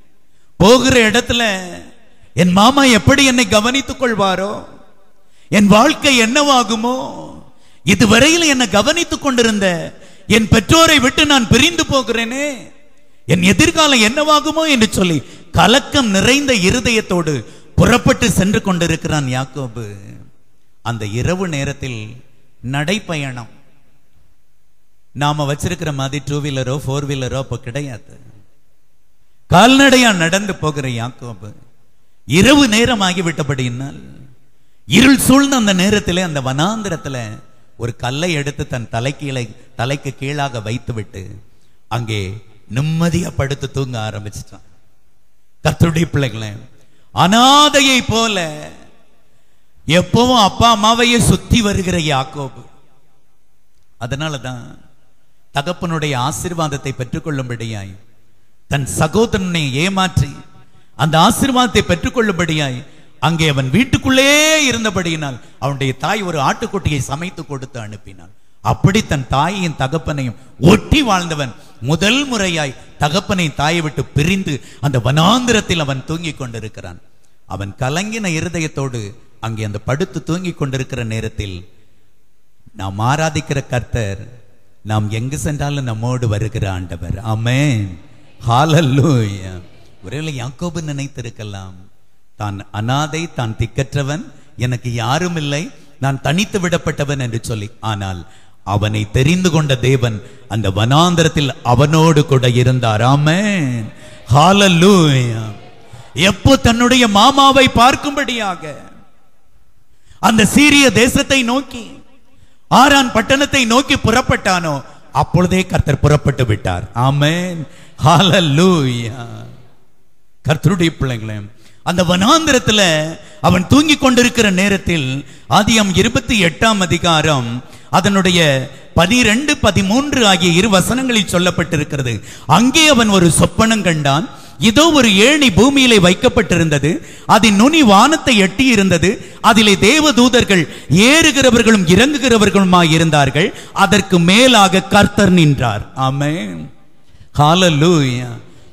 Speaker 2: போகிற இடத்துல என் மாமா எப்படி என்னை கவனித்துக் கொள்வாரோ என் வாழ்க்கை என்னவாகுமோ இதுவரையில் என்னை கவனித்துக் கொண்டிருந்த என் பெற்றோரை விட்டு நான் பிரிந்து போகிறேனே என் எதிர்காலம் என்னவாகுமோ என்று சொல்லி கலக்கம் நிறைந்த இருதயத்தோடு புறப்பட்டு சென்று கொண்டிருக்கிறான் யாக்கோபு அந்த இரவு நேரத்தில் நடைப்பயணம் நாம வச்சிருக்கிற மாதிரி டூ வீலரோ ஃபோர் வீலரோ அப்ப கிடையாது கால்நடையா நடந்து போகிற யாக்கோபு இரவு நேரம் ஆகிவிட்டபடியினால் இருள் சூழ்ந்த அந்த நேரத்திலே அந்த வனாந்திரத்துல ஒரு கல்லை எடுத்து தன் தலைக்கீழே தலைக்கு கீழாக வைத்துவிட்டு அங்கே நிம்மதியா படுத்து தூங்க ஆரம்பிச்சிட்டான் கர்த்தருடைய பிள்ளைகளே அனாதையை போல எப்பவும் அப்பா அம்மாவையே சுத்தி வருகிற யாக்கோபு அதனாலதான் தகப்பனுடைய ஆசீர்வாதத்தை பெற்றுக்கொள்ளும்படியாய் தன் சகோதரனை ஏமாற்றி அந்த ஆசீர்வாதத்தை பெற்றுக்கொள்ளும்படியாய் அங்கே அவன் வீட்டுக்குள்ளே இருந்தபடியினால் அவனுடைய தாய் ஒரு ஆட்டுக்குட்டியை சமைத்து கொடுத்து அனுப்பினாள் அப்படி தன் தாயையும் தகப்பனையும் ஒட்டி வாழ்ந்தவன் முதல் முறையாய் தகப்பனை தாயை விட்டு பிரிந்து அந்த வனாந்திரத்தில் அவன் தூங்கிக் கொண்டிருக்கிறான் அவன் கலங்கின இருதயத்தோடு அங்கே அந்த படுத்து தூங்கிக் கொண்டிருக்கிற நேரத்தில் நாம் ஆராதிக்கிற கர்த்தர் நாம் எங்கு சென்றாலும் நம்மோடு வருகிற ஆண்டவர் ஆமென் ஹalleluya ஒருவேளை யாக்கோபு நினைத்திருக்கலாம் தான் அனாதை தான் திக்கற்றவன் எனக்கு யாரும் இல்லை நான் தனித்து விடப்பட்டவன் என்று சொல்லி ஆனால் அவனை தெரிந்து கொண்ட தேவன் அந்த வனாந்தரத்தில் அவனோடு கூட இருந்தார் ஆமென் ஹalleluya எப்போ தன்னுடைய மாமாவை பார்க்கும்படியாக அந்த சீரிய தேசத்தை நோக்கி ஆரான் பட்டணத்தை நோக்கி புறப்பட்டானோ அப்பொழுதே கர்த்தர் புறப்பட்டு விட்டார் ஆமென் ஹalleluya கர்த்தருடைய பிள்ளைகளே அந்த வனாந்திரத்துல அவன் தூங்கிக் கொண்டிருக்கிற நேரத்தில் ஆதியம் இருபத்தி எட்டாம் அதிகாரம் அதனுடைய பதிரெண்டு பதிமூன்று ஆகிய இரு வசனங்களில் சொல்லப்பட்டிருக்கிறது அங்கே அவன் ஒரு சொப்பனம் கண்டான் இதோ ஒரு ஏணி பூமியிலே வைக்கப்பட்டிருந்தது அதன் நுனி வானத்தை எட்டி இருந்தது அதிலே தேவதூதர்கள் ஏறுகிறவர்களும் இறங்குகிறவர்களுமாய் இருந்தார்கள் அதற்கு மேலாக கர்த்தர் நின்றார் ஆமென் ஹalleluya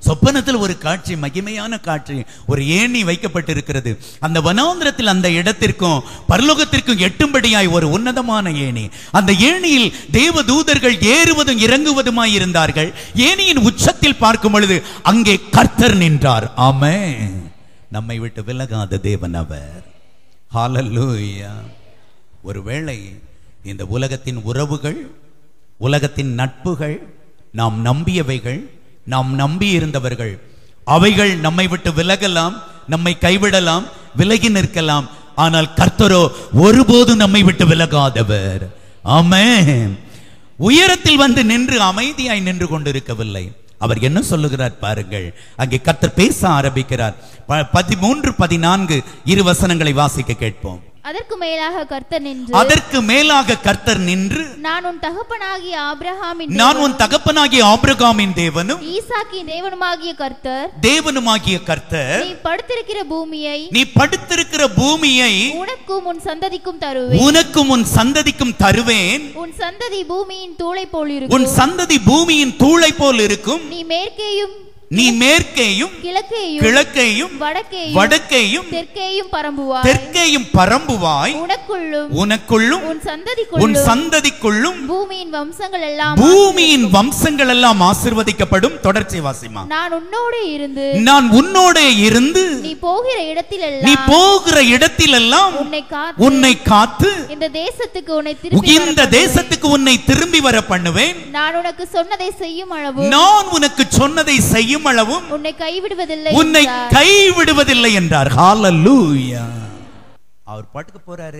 Speaker 2: சொப்பனத்தில் ஒரு காட்சி மகிமையான காட்சி ஒரு ஏணி வைக்கப்பட்டிருக்கிறது அந்த வனாந்திரத்தில் அந்த இடத்திற்கும் பரலோகத்திற்கும் எட்டும்படியாய் ஒரு உன்னதமான ஏணி அந்த ஏணியில் தேவ தூதர்கள் ஏறுவதும் இறங்குவதுமாய் இருந்தார்கள் ஏணியின் உச்சத்தில் பார்க்கும் பொழுது அங்கே கர்த்தர் நின்றார் ஆமே நம்மை விட்டு விலகாத தேவன் அவர் ஹalleluya ஒருவேளை இந்த உலகத்தின் உறவுகள் உலகத்தின் நட்புகள் நாம் நம்பியவைகள் நாம் நம்பி இருந்தவர்கள் அவைகள் நம்மை விட்டு விலகலாம் நம்மை கைவிடலாம் விலகி நிற்கலாம் ஆனால் கர்த்தரோ ஒருபோதும் நம்மை விட்டு விலகாதவர் ஆமென் உயரத்தில் வந்து நின்று அமைதியாய் நின்று கொண்டிருக்கவில்லை அவர் என்ன சொல்லுகிறார் பாருங்கள் அங்கே கர்த்தர் பேச ஆரம்பிக்கிறார் ப- பதிமூன்று பதினான்கு இரு வசனங்களை வாசிக்க கேட்போம்
Speaker 3: அதற்கு மேலாக கர்த்தர் நின்று
Speaker 2: அதற்கு மேலாக கர்த்தர் நின்று
Speaker 3: நான் உன் தகப்பனாகிய ஆபிரகாமின்
Speaker 2: நான் உன் தகப்பனாகிய ஆபிரகாமின் தேவனும்
Speaker 3: ஈசாக்கின் தேவனுமாகிய கர்த்தர்
Speaker 2: தேவனுமாகிய கர்த்தர்
Speaker 3: நீ படுத்திருக்கிற பூமியை
Speaker 2: நீ படுத்திருக்கிற பூமியை
Speaker 3: உனக்கும் உன் சந்ததிக்கும் தருவேன்
Speaker 2: உனக்கும் உன் சந்ததிக்கும் தருவேன்
Speaker 3: உன் சந்ததி பூமியின் தூளை போல்
Speaker 2: உன்
Speaker 3: இருக்கும்
Speaker 2: சந்ததி பூமியின் தூளை போல் இருக்கும்
Speaker 3: நீ மேற்கேயும்
Speaker 2: நீ மேற்கேயும்
Speaker 3: கிழக்கேயும்
Speaker 2: கிழக்கையும்
Speaker 3: வடக்கேயும்
Speaker 2: வடக்கையும்
Speaker 3: தெற்கேயும் பரம்புவாய்
Speaker 2: தெற்கேயும் பரம்புவாய்
Speaker 3: உனக்குள்ளும்
Speaker 2: உனக்குள்ளும்
Speaker 3: உன்
Speaker 2: உன்
Speaker 3: சந்ததிக்குள்ளும்
Speaker 2: சந்ததிக்குள்ளும்
Speaker 3: பூமியின் வம்சங்கள் எல்லாம்
Speaker 2: பூமியின் வம்சங்கள் எல்லாம் ஆசிர்வதிக்கப்படும் தொடர்ச்சி வாசிமா
Speaker 3: நான் உன்னோடு இருந்து
Speaker 2: நான் உன்னோட இருந்து
Speaker 3: நீ போகிற இடத்திலெல்லாம்
Speaker 2: நீ போகிற இடத்திலெல்லாம்
Speaker 3: உன்னை காத்து
Speaker 2: உன்னை காத்து
Speaker 3: இந்த தேசத்துக்கு உன்னை திருப்பி
Speaker 2: இந்த
Speaker 3: வரப்
Speaker 2: தேசத்துக்கு உன்னை திரும்பி வர பண்ணுவேன்
Speaker 3: நான் உனக்கு சொன்னதை செய்யும் அளவு
Speaker 2: நான் உனக்கு சொன்னதை செய்யும் அளவும்
Speaker 3: உன்னை கைவிடுவதில்லை
Speaker 2: உன்னை
Speaker 3: என்றார்.
Speaker 2: கைவிடுவதில்லை என்றார் ஹalleluya அவர் பாட்டுக்கு போறாரு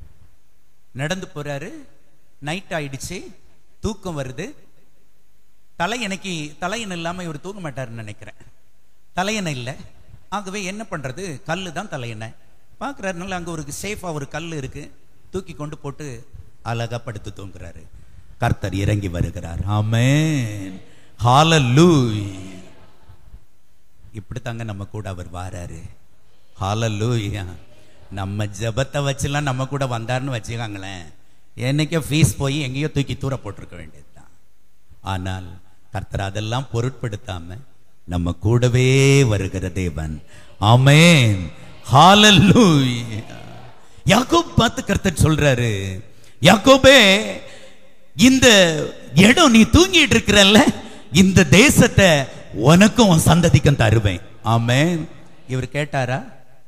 Speaker 2: நடந்து போறாரு நைட் ஆயிடுச்சு தூக்கம் வருது தலையணைக்கு தலையணை இல்லாம இவர் தூங்க மாட்டாருன்னு நினைக்கிறேன் தலையணை இல்லை ஆகவே என்ன பண்றது கல்லு தான் தலையணை பார்க்குறாரு நல்லா அங்க ஒரு சேஃபா ஒரு கல் இருக்கு தூக்கி கொண்டு போட்டு அழகா படுத்து தூங்குறாரு கர்த்தர் இறங்கி வருகிறார் ஆமென் ஹalleluya இப்படி தாங்க நம்ம கூட அவர் வாராரு ஹalleluya நம்ம ஜெபத்தை வச்சுலாம் நம்ம கூட வந்தாருன்னு வச்சுக்காங்களேன் என்னைக்கோ ஃபீஸ் போய் எங்கேயோ தூக்கி தூர போட்டிருக்க வேண்டியதுதான் ஆனால் கர்த்தர் அதெல்லாம் பொருட்படுத்தாம நம்ம கூடவே வருகிற தேவன் ஆமென் ஹalleluya யாக்கோப் பார்த்து கர்த்தர் சொல்றாரு யாக்கோபே இந்த இடம் நீ தூங்கிட்டு இருக்கிறல்ல இந்த தேசத்தை உனக்கும் உன் சந்ததிக்கும் தருவேன் ஆமென் இவர் கேட்டாரா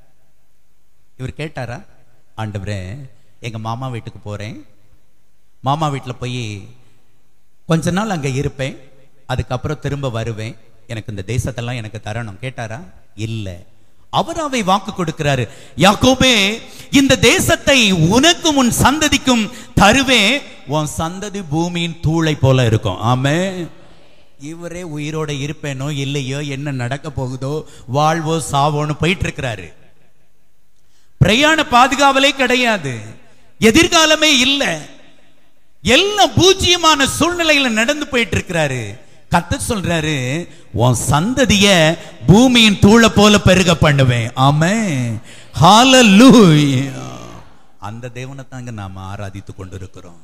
Speaker 2: இவர் கேட்டாரா ஆண்டவரே எங்க மாமா வீட்டுக்கு போறேன் மாமா வீட்டில் போய் கொஞ்ச நாள் அங்க இருப்பேன் அதுக்கப்புறம் திரும்ப வருவேன் எனக்கு இந்த தேசத்தெல்லாம் எனக்கு தரணும் கேட்டாரா இல்ல அவராவை வாக்கு கொடுக்கிறாரு யாக்கோபே இந்த தேசத்தை உனக்கும் உன் சந்ததிக்கும் தருவேன் உன் சந்ததி பூமியின் தூளை போல இருக்கும் ஆமே இவரே உயிரோட இருப்பேனோ இல்லையோ என்ன நடக்க போகுதோ வாழ்வோ சாவோன்னு போயிட்டு இருக்கிறாரு பிரயாண பாதுகாவலே கிடையாது எதிர்காலமே இல்ல எல்லாம் பூஜ்ஜியமான சூழ்நிலையில நடந்து போயிட்டு இருக்கிறாரு கத்த சொல்றாரு உன் சந்ததிய பூமியின் தூளை போல பெருக பண்ணுவேன் ஆமே ஹalleluya அந்த தேவனை தாங்க நாம ஆராதித்து கொண்டிருக்கிறோம்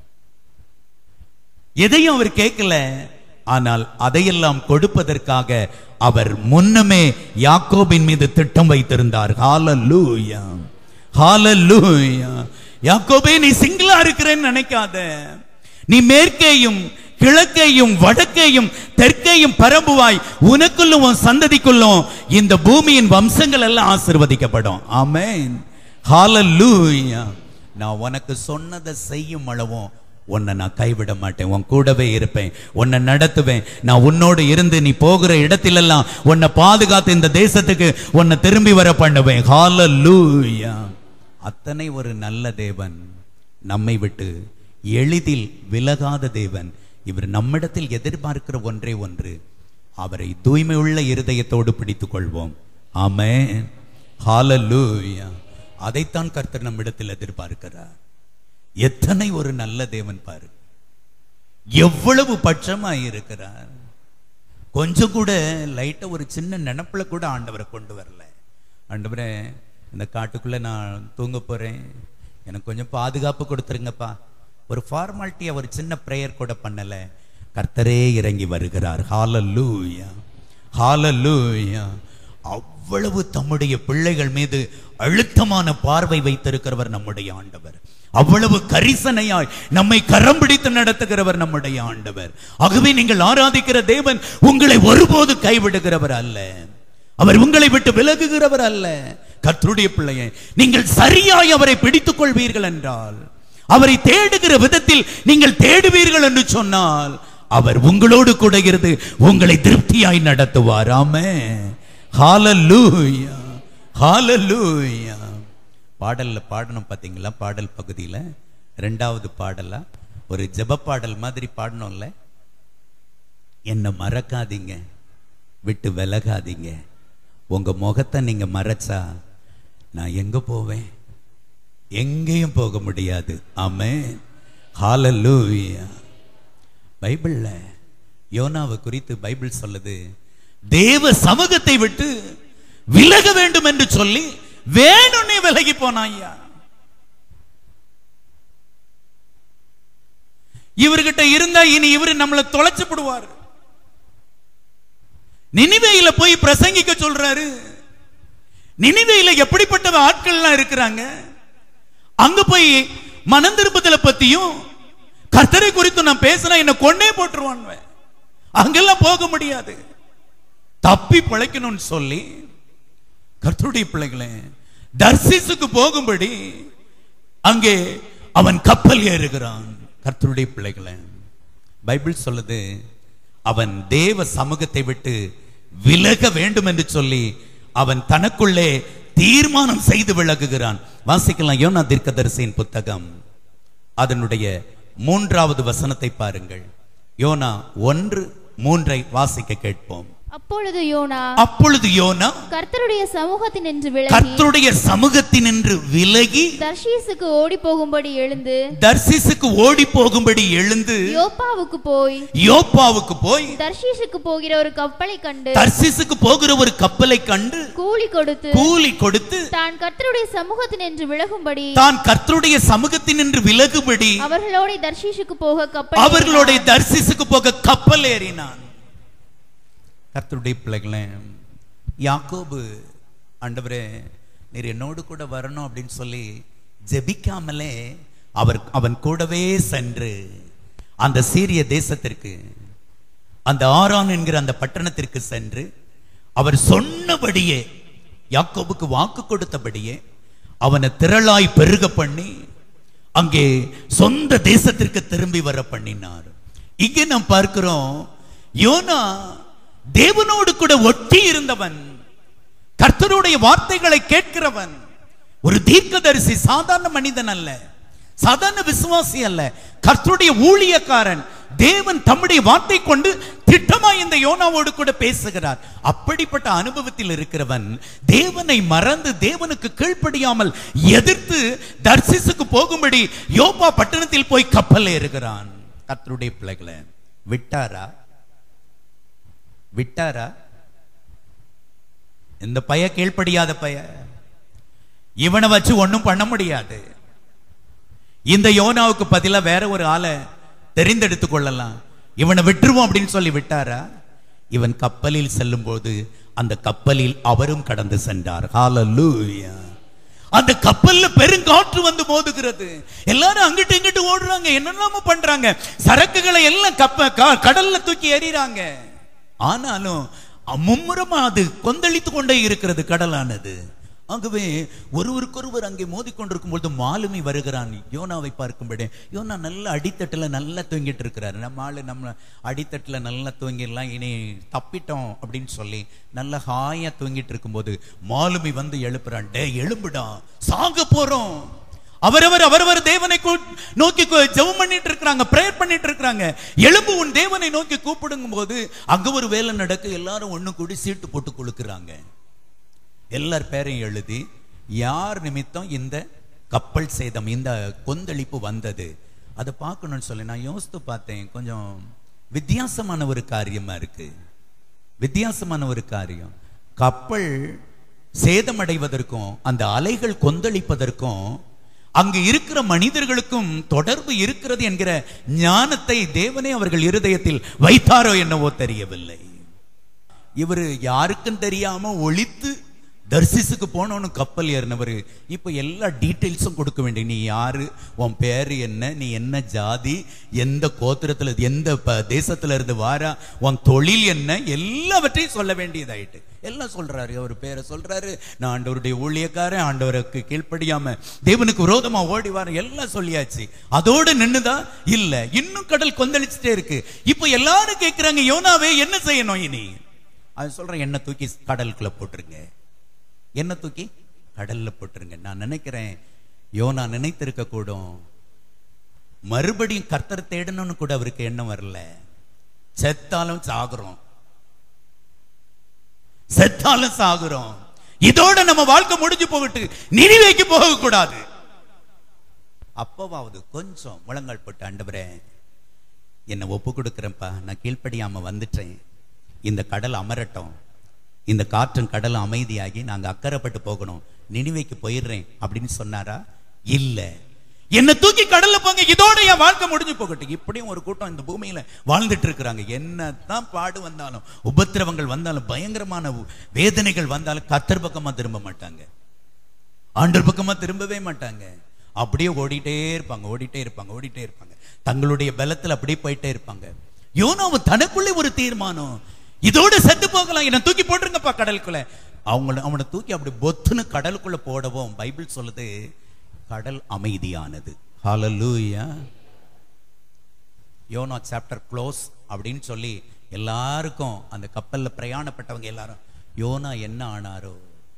Speaker 2: எதையும் அவர் கேட்கல ஆனால் அதையெல்லாம் கொடுப்பதற்காக அவர் முன்னமே யாக்கோபின் மீது திட்டம் வைத்திருந்தார் ஹalleluya ஹalleluya யாக்கோபே நீ சிங்கிளா இருக்கிறேன்னு நினைக்காத நீ மேற்கேயும் கிழக்கையும் வடக்கையும் தெற்கையும் பரம்புவாய் உனக்குள்ளும் உன் சந்ததிக்குள்ளும் இந்த பூமியின் வம்சங்கள் எல்லாம் ஆசிர்வதிக்கப்படும் ஆமென் ஹalleluya நான் உனக்கு சொன்னதை செய்யும் அளவும் உன்னை நான் கைவிட மாட்டேன் உன் கூடவே இருப்பேன் உன்னை நடத்துவேன் நான் உன்னோடு இருந்து நீ போகிற இடத்திலெல்லாம் உன்னை பாதுகாத்து இந்த தேசத்துக்கு உன்னை திரும்பி வர பண்ணுவேன் ஹalleluya அத்தனை ஒரு நல்ல தேவன் நம்மை விட்டு எளிதில் விலகாத தேவன் இவர் நம்மிடத்தில் எதிர்பார்க்கிற ஒன்றே ஒன்று அவரை தூய்மையுள்ள இருதயத்தோடு பிடித்துக் கொள்வோம் ஆமென் ஹalleluya அதைத்தான் கர்த்தர் நம்மிடத்தில் எதிர்பார்க்கிறார் எத்தனை ஒரு நல்ல தேவன் பாரு எவ்வளவு பட்சமா இருக்கிறார் கொஞ்சம் கூட லைட்டா ஒரு சின்ன நினப்புல கூட ஆண்டவரை கொண்டு வரல ஆண்டவரே இந்த காட்டுக்குள்ள நான் தூங்க போறேன் எனக்கு கொஞ்சம் பாதுகாப்பு கொடுத்துருங்கப்பா ஒரு ஃபார்மாலிட்டியா ஒரு சின்ன ப்ரேயர் கூட பண்ணல கர்த்தரே இறங்கி வருகிறார் ஹalleluya ஹalleluya அவ்வளவு தம்முடைய பிள்ளைகள் மீது அழுத்தமான பார்வை வைத்திருக்கிறவர் நம்முடைய ஆண்டவர் அவ்வளவு கரிசனையாய் நம்மை கரம் பிடித்து நடத்துகிறவர் நம்முடைய ஆண்டவர் ஆகவே நீங்கள் ஆராதிக்கிற தேவன் உங்களை ஒருபோது கைவிடுகிறவர் அல்ல அவர் உங்களை விட்டு விலகுகிறவர் அல்ல கர்த்தருடைய பிள்ளையை நீங்கள் சரியாய் அவரை பிடித்துக் கொள்வீர்கள் என்றால் அவரை தேடுகிற விதத்தில் நீங்கள் தேடுவீர்கள் என்று சொன்னால் அவர் உங்களோடு கூட இருந்து உங்களை திருப்தியாய் நடத்துவார் ஆமே ஹalleluya ஹalleluya பாடல்ல பாடணும் பாத்தீங்களா பாடல் பகுதியில ரெண்டாவது பாடலா ஒரு ஜெப பாடல் மாதிரி பாடணும்ல என்ன மறக்காதீங்க விட்டு விலகாதீங்க உங்க முகத்தை நீங்க மறைச்சா நான் எங்க போவேன் எங்கேயும் போக முடியாது ஆமே ஹalleluya பைபிள்ல யோனாவை குறித்து பைபிள் சொல்லுது தேவ சமூகத்தை விட்டு விலக வேண்டும் என்று சொல்லி வேணும்னே விலகி போனாய்யா இவர்கிட்ட இருந்தா இனி இவரு நம்மளை தொலைச்சு போடுவார் நினிவேயில போய் பிரசங்கிக்க சொல்றாரு நினிவேயில எப்படிப்பட்ட ஆட்கள்லாம் இருக்கிறாங்க அங்க போய் மனம் திருப்பத்துல பத்தியும் கர்த்தரை குறித்து நான் பேசினா என்ன கொன்னே போட்டுருவான் அங்கெல்லாம் போக முடியாது தப்பி பிழைக்கணும்னு சொல்லி கர்த்தருடைய பிள்ளைகளே தர்சிசுக்கு போகும்படி அங்கே அவன் கப்பல் ஏறுகிறான் கர்த்தருடைய பிள்ளைகளே பைபிள் சொல்லுது அவன் தேவ சமூகத்தை விட்டு விலக வேண்டும் என்று சொல்லி அவன் தனக்குள்ளே தீர்மானம் செய்து விலகுகிறான் வாசிக்கலாம் யோனா தீர்க்கதரிசியின் புத்தகம் அதனுடைய மூன்றாவது வசனத்தை பாருங்கள் யோனா ஒன்று மூன்றை வாசிக்க கேட்போம்
Speaker 3: அப்பொழுது யோனா
Speaker 2: அப்பொழுது யோனா
Speaker 3: கர்த்தருடைய சமூகத்தினின்று விலகி
Speaker 2: கர்த்தருடைய சமூகத்தினின்று விலகி
Speaker 3: தர்ஷீசுக்கு ஓடி போகும்படி எழுந்து
Speaker 2: தர்சிசுக்கு ஓடி போகும்படி எழுந்து
Speaker 3: யோப்பாவுக்கு போய்
Speaker 2: யோப்பாவுக்கு போய்
Speaker 3: தர்ஷீசுக்கு போகிற ஒரு கப்பலை கண்டு
Speaker 2: தர்சிசுக்கு போகிற ஒரு கப்பலை கண்டு
Speaker 3: கூலி கொடுத்து
Speaker 2: கூலி கொடுத்து
Speaker 3: தான் கர்த்தருடைய சமூகத்தினின்று விலகும்படி
Speaker 2: தான் கர்த்தருடைய சமூகத்தினின்று விலகுபடி
Speaker 3: அவர்களோட தர்ஷீசுக்கு போக கப்பல்
Speaker 2: அவர்களுடைய தர்சிசுக்கு போக கப்பல் ஏறினான் கர்த்தருடைய பிள்ளைகளே யாக்கோபு ஆண்டவரே நீர் என்னோடு கூட வரணும் அப்படின்னு சொல்லி ஜெபிக்காமலே அவர் அவன் கூடவே சென்று அந்த சீரிய தேசத்திற்கு அந்த ஆரான் என்கிற அந்த பட்டணத்திற்கு சென்று அவர் சொன்னபடியே யாக்கோபுக்கு வாக்கு கொடுத்தபடியே அவனை திரளாய் பெருக பண்ணி அங்கே சொந்த தேசத்திற்கு திரும்பி வர பண்ணினார் இங்கே நாம் பார்க்கிறோம் யோனா தேவனோடு கூட ஒட்டி இருந்தவன் கர்த்தருடைய வார்த்தைகளை கேட்கிறவன் ஒரு தீர்க்கதரிசி சாதாரண மனிதன் அல்ல சாதாரண விசுவாசி அல்ல கர்த்தருடைய ஊழியக்காரன் தேவன் தம்முடைய வார்த்தை கொண்டு திட்டமாய் இந்த யோனாவோடு கூட பேசுகிறார் அப்படிப்பட்ட அனுபவத்தில் இருக்கிறவன் தேவனை மறந்து தேவனுக்கு கீழ்ப்படியாமல் எதிர்த்து தர்சிசுக்கு போகும்படி யோபா பட்டணத்தில் போய் கப்பல் ஏறுகிறான் கர்த்தருடைய பிள்ளைகளை விட்டாரா விட்டாரா இந்த பைய கீழ்ப்படியாத பைய இவனை வச்சு ஒண்ணும் பண்ண முடியாது இந்த யோனாவுக்கு பதிலா வேற ஒரு ஆளை தெரிந்தெடுத்து கொள்ளலாம் இவனை விட்டுருவோம் அப்படின்னு சொல்லி விட்டாரா இவன் கப்பலில் செல்லும் போது அந்த கப்பலில் அவரும் கடந்து சென்றார் ஹalleluya அந்த கப்பல்ல பெருங்காற்று வந்து மோதுகிறது எல்லாரும் அங்கிட்டு இங்கிட்டு ஓடுறாங்க என்னெல்லாமோ பண்றாங்க சரக்குகளை எல்லாம் கப்ப க- கடல்ல தூக்கி எறிறாங்க ஆனாலும் மும்முரமா அது கொந்தளித்து கொண்டே இருக்கிறது கடலானது ஆகவே ஒருவருக்கொருவர் அங்கே மோதிக்கொண்டிருக்கும் பொழுது மாலுமி வருகிறான் யோனாவை பார்க்கும்படி யோனா நல்ல அடித்தட்டுல நல்லா தூங்கிட்டு இருக்கிறாரு நம்ம ஆளு நம்ம அடித்தட்டுல நல்லா தூங்கிடலாம் இனி தப்பிட்டோம் அப்படின்னு சொல்லி நல்ல ஹாயா தூங்கிட்டு இருக்கும்போது மாலுமி வந்து எழுப்புறான் டே எழும்புடா சாக போறோம் அவரவர் அவரவர் தேவனை கூ- நோக்கி கூ- ஜெபம் பண்ணிட்டு இருக்கிறாங்க பிரேயர் பண்ணிட்டு இருக்கிறாங்க எழும்பு உன் தேவனை நோக்கி கூப்பிடுங்கும் போது அங்க ஒரு வேலை நடக்க எல்லாரும் ஒண்ணு கூடி சீட்டு போட்டு கொடுக்குறாங்க எல்லார் பேரையும் எழுதி யார் நிமித்தம் இந்த கப்பல் சேதம் இந்த கொந்தளிப்பு வந்தது அதை பார்க்கணும்னு சொல்லி நான் யோசித்து பார்த்தேன் கொஞ்சம் வித்தியாசமான ஒரு காரியமா இருக்கு வித்தியாசமான ஒரு காரியம் கப்பல் சேதமடைவதற்கும் அந்த அலைகள் கொந்தளிப்பதற்கும் அங்கு இருக்கிற மனிதர்களுக்கும் தொடர்பு இருக்கிறது என்கிற ஞானத்தை தேவனே அவர்கள் இருதயத்தில் வைத்தாரோ என்னவோ தெரியவில்லை இவரு யாருக்கும் தெரியாம ஒளித்து தர்சிஸுக்கு போனோன்னு கப்பல் ஏறினவர் இப்போ எல்லா டீட்டெயில்ஸும் கொடுக்க வேண்டிய நீ யாரு உன் பேரு என்ன நீ என்ன ஜாதி எந்த கோத்திரத்துல எந்த ப- தேசத்துல இருந்து வாரா உன் தொழில் என்ன எல்லாவற்றையும் சொல்ல வேண்டியதாயிட்டு எல்லாம் சொல்றாரு அவர் பேரை சொல்றாரு நான் ஆண்டவருடைய ஊழியக்காரன் ஆண்டவருக்கு கீழ்ப்படியாம தேவனுக்கு விரோதமா ஓடி வர எல்லாம் சொல்லியாச்சு அதோட நின்னுதா இல்ல இன்னும் கடல் கொந்தளிச்சுட்டே இருக்கு இப்போ எல்லாரும் கேக்குறாங்க யோனாவே என்ன செய்யணும் இனி அது சொல்றேன் என்ன தூக்கி கடலுக்குள்ள போட்டுருங்க என்ன தூக்கி கடல்ல போட்டுருங்க நான் நினைக்கிறேன் யோனா நினைத்திருக்க கூடும் மறுபடியும் கர்த்தர் தேடணும்னு கூட அவருக்கு எண்ணம் வரல செத்தாலும் சாகுறோம் செத்தாலும் சாகுறோம் இதோட நம்ம வாழ்க்கை முடிஞ்சு போகட்டு நினைவைக்கு போக கூடாது அப்பவாவது கொஞ்சம் முழங்கால் போட்டு ஆண்டவரே என்னை ஒப்பு கொடுக்குறேன்ப்பா நான் கீழ்ப்படியாம வந்துட்டேன் இந்த கடல் அமரட்டும் இந்த காற்றும் கடல் அமைதியாகி நாங்க அக்கறைப்பட்டு போகணும் நினைவைக்கு போயிடுறேன் அப்படின்னு சொன்னாரா இல்ல என்னை தூக்கி கடல்ல போங்க இதோட என் வாழ்க்கை முடிஞ்சு போகட்டும் இப்படியும் ஒரு கூட்டம் இந்த பூமியில வாழ்ந்துட்டு இருக்கிறாங்க என்னதான் பாடு வந்தாலும் உபத்திரவங்கள் வந்தாலும் பயங்கரமான வேதனைகள் வந்தாலும் கத்தர் பக்கமா திரும்ப மாட்டாங்க ஆண்டவர் பக்கமா திரும்பவே மாட்டாங்க அப்படியே ஓடிட்டே இருப்பாங்க ஓடிட்டே இருப்பாங்க ஓடிட்டே இருப்பாங்க தங்களுடைய பலத்துல அப்படியே போயிட்டே இருப்பாங்க யோனாவு தனக்குள்ளே ஒரு தீர்மானம் இதோட செத்து போகலாம் என்ன தூக்கி போட்டுருங்கப்பா கடலுக்குள்ள அவங்கள அவனை தூக்கி அப்படி பொத்துன்னு கடலுக்குள்ள போடவும் பைபிள் சொல்லுது கடல் அமைதியானது ஹalleluya யோனா சாப்டர் க்ளோஸ் அப்படின்னு சொல்லி எல்லாருக்கும் அந்த கப்பல்ல பிரயாணப்பட்டவங்க எல்லாரும் யோனா என்ன ஆனாரோ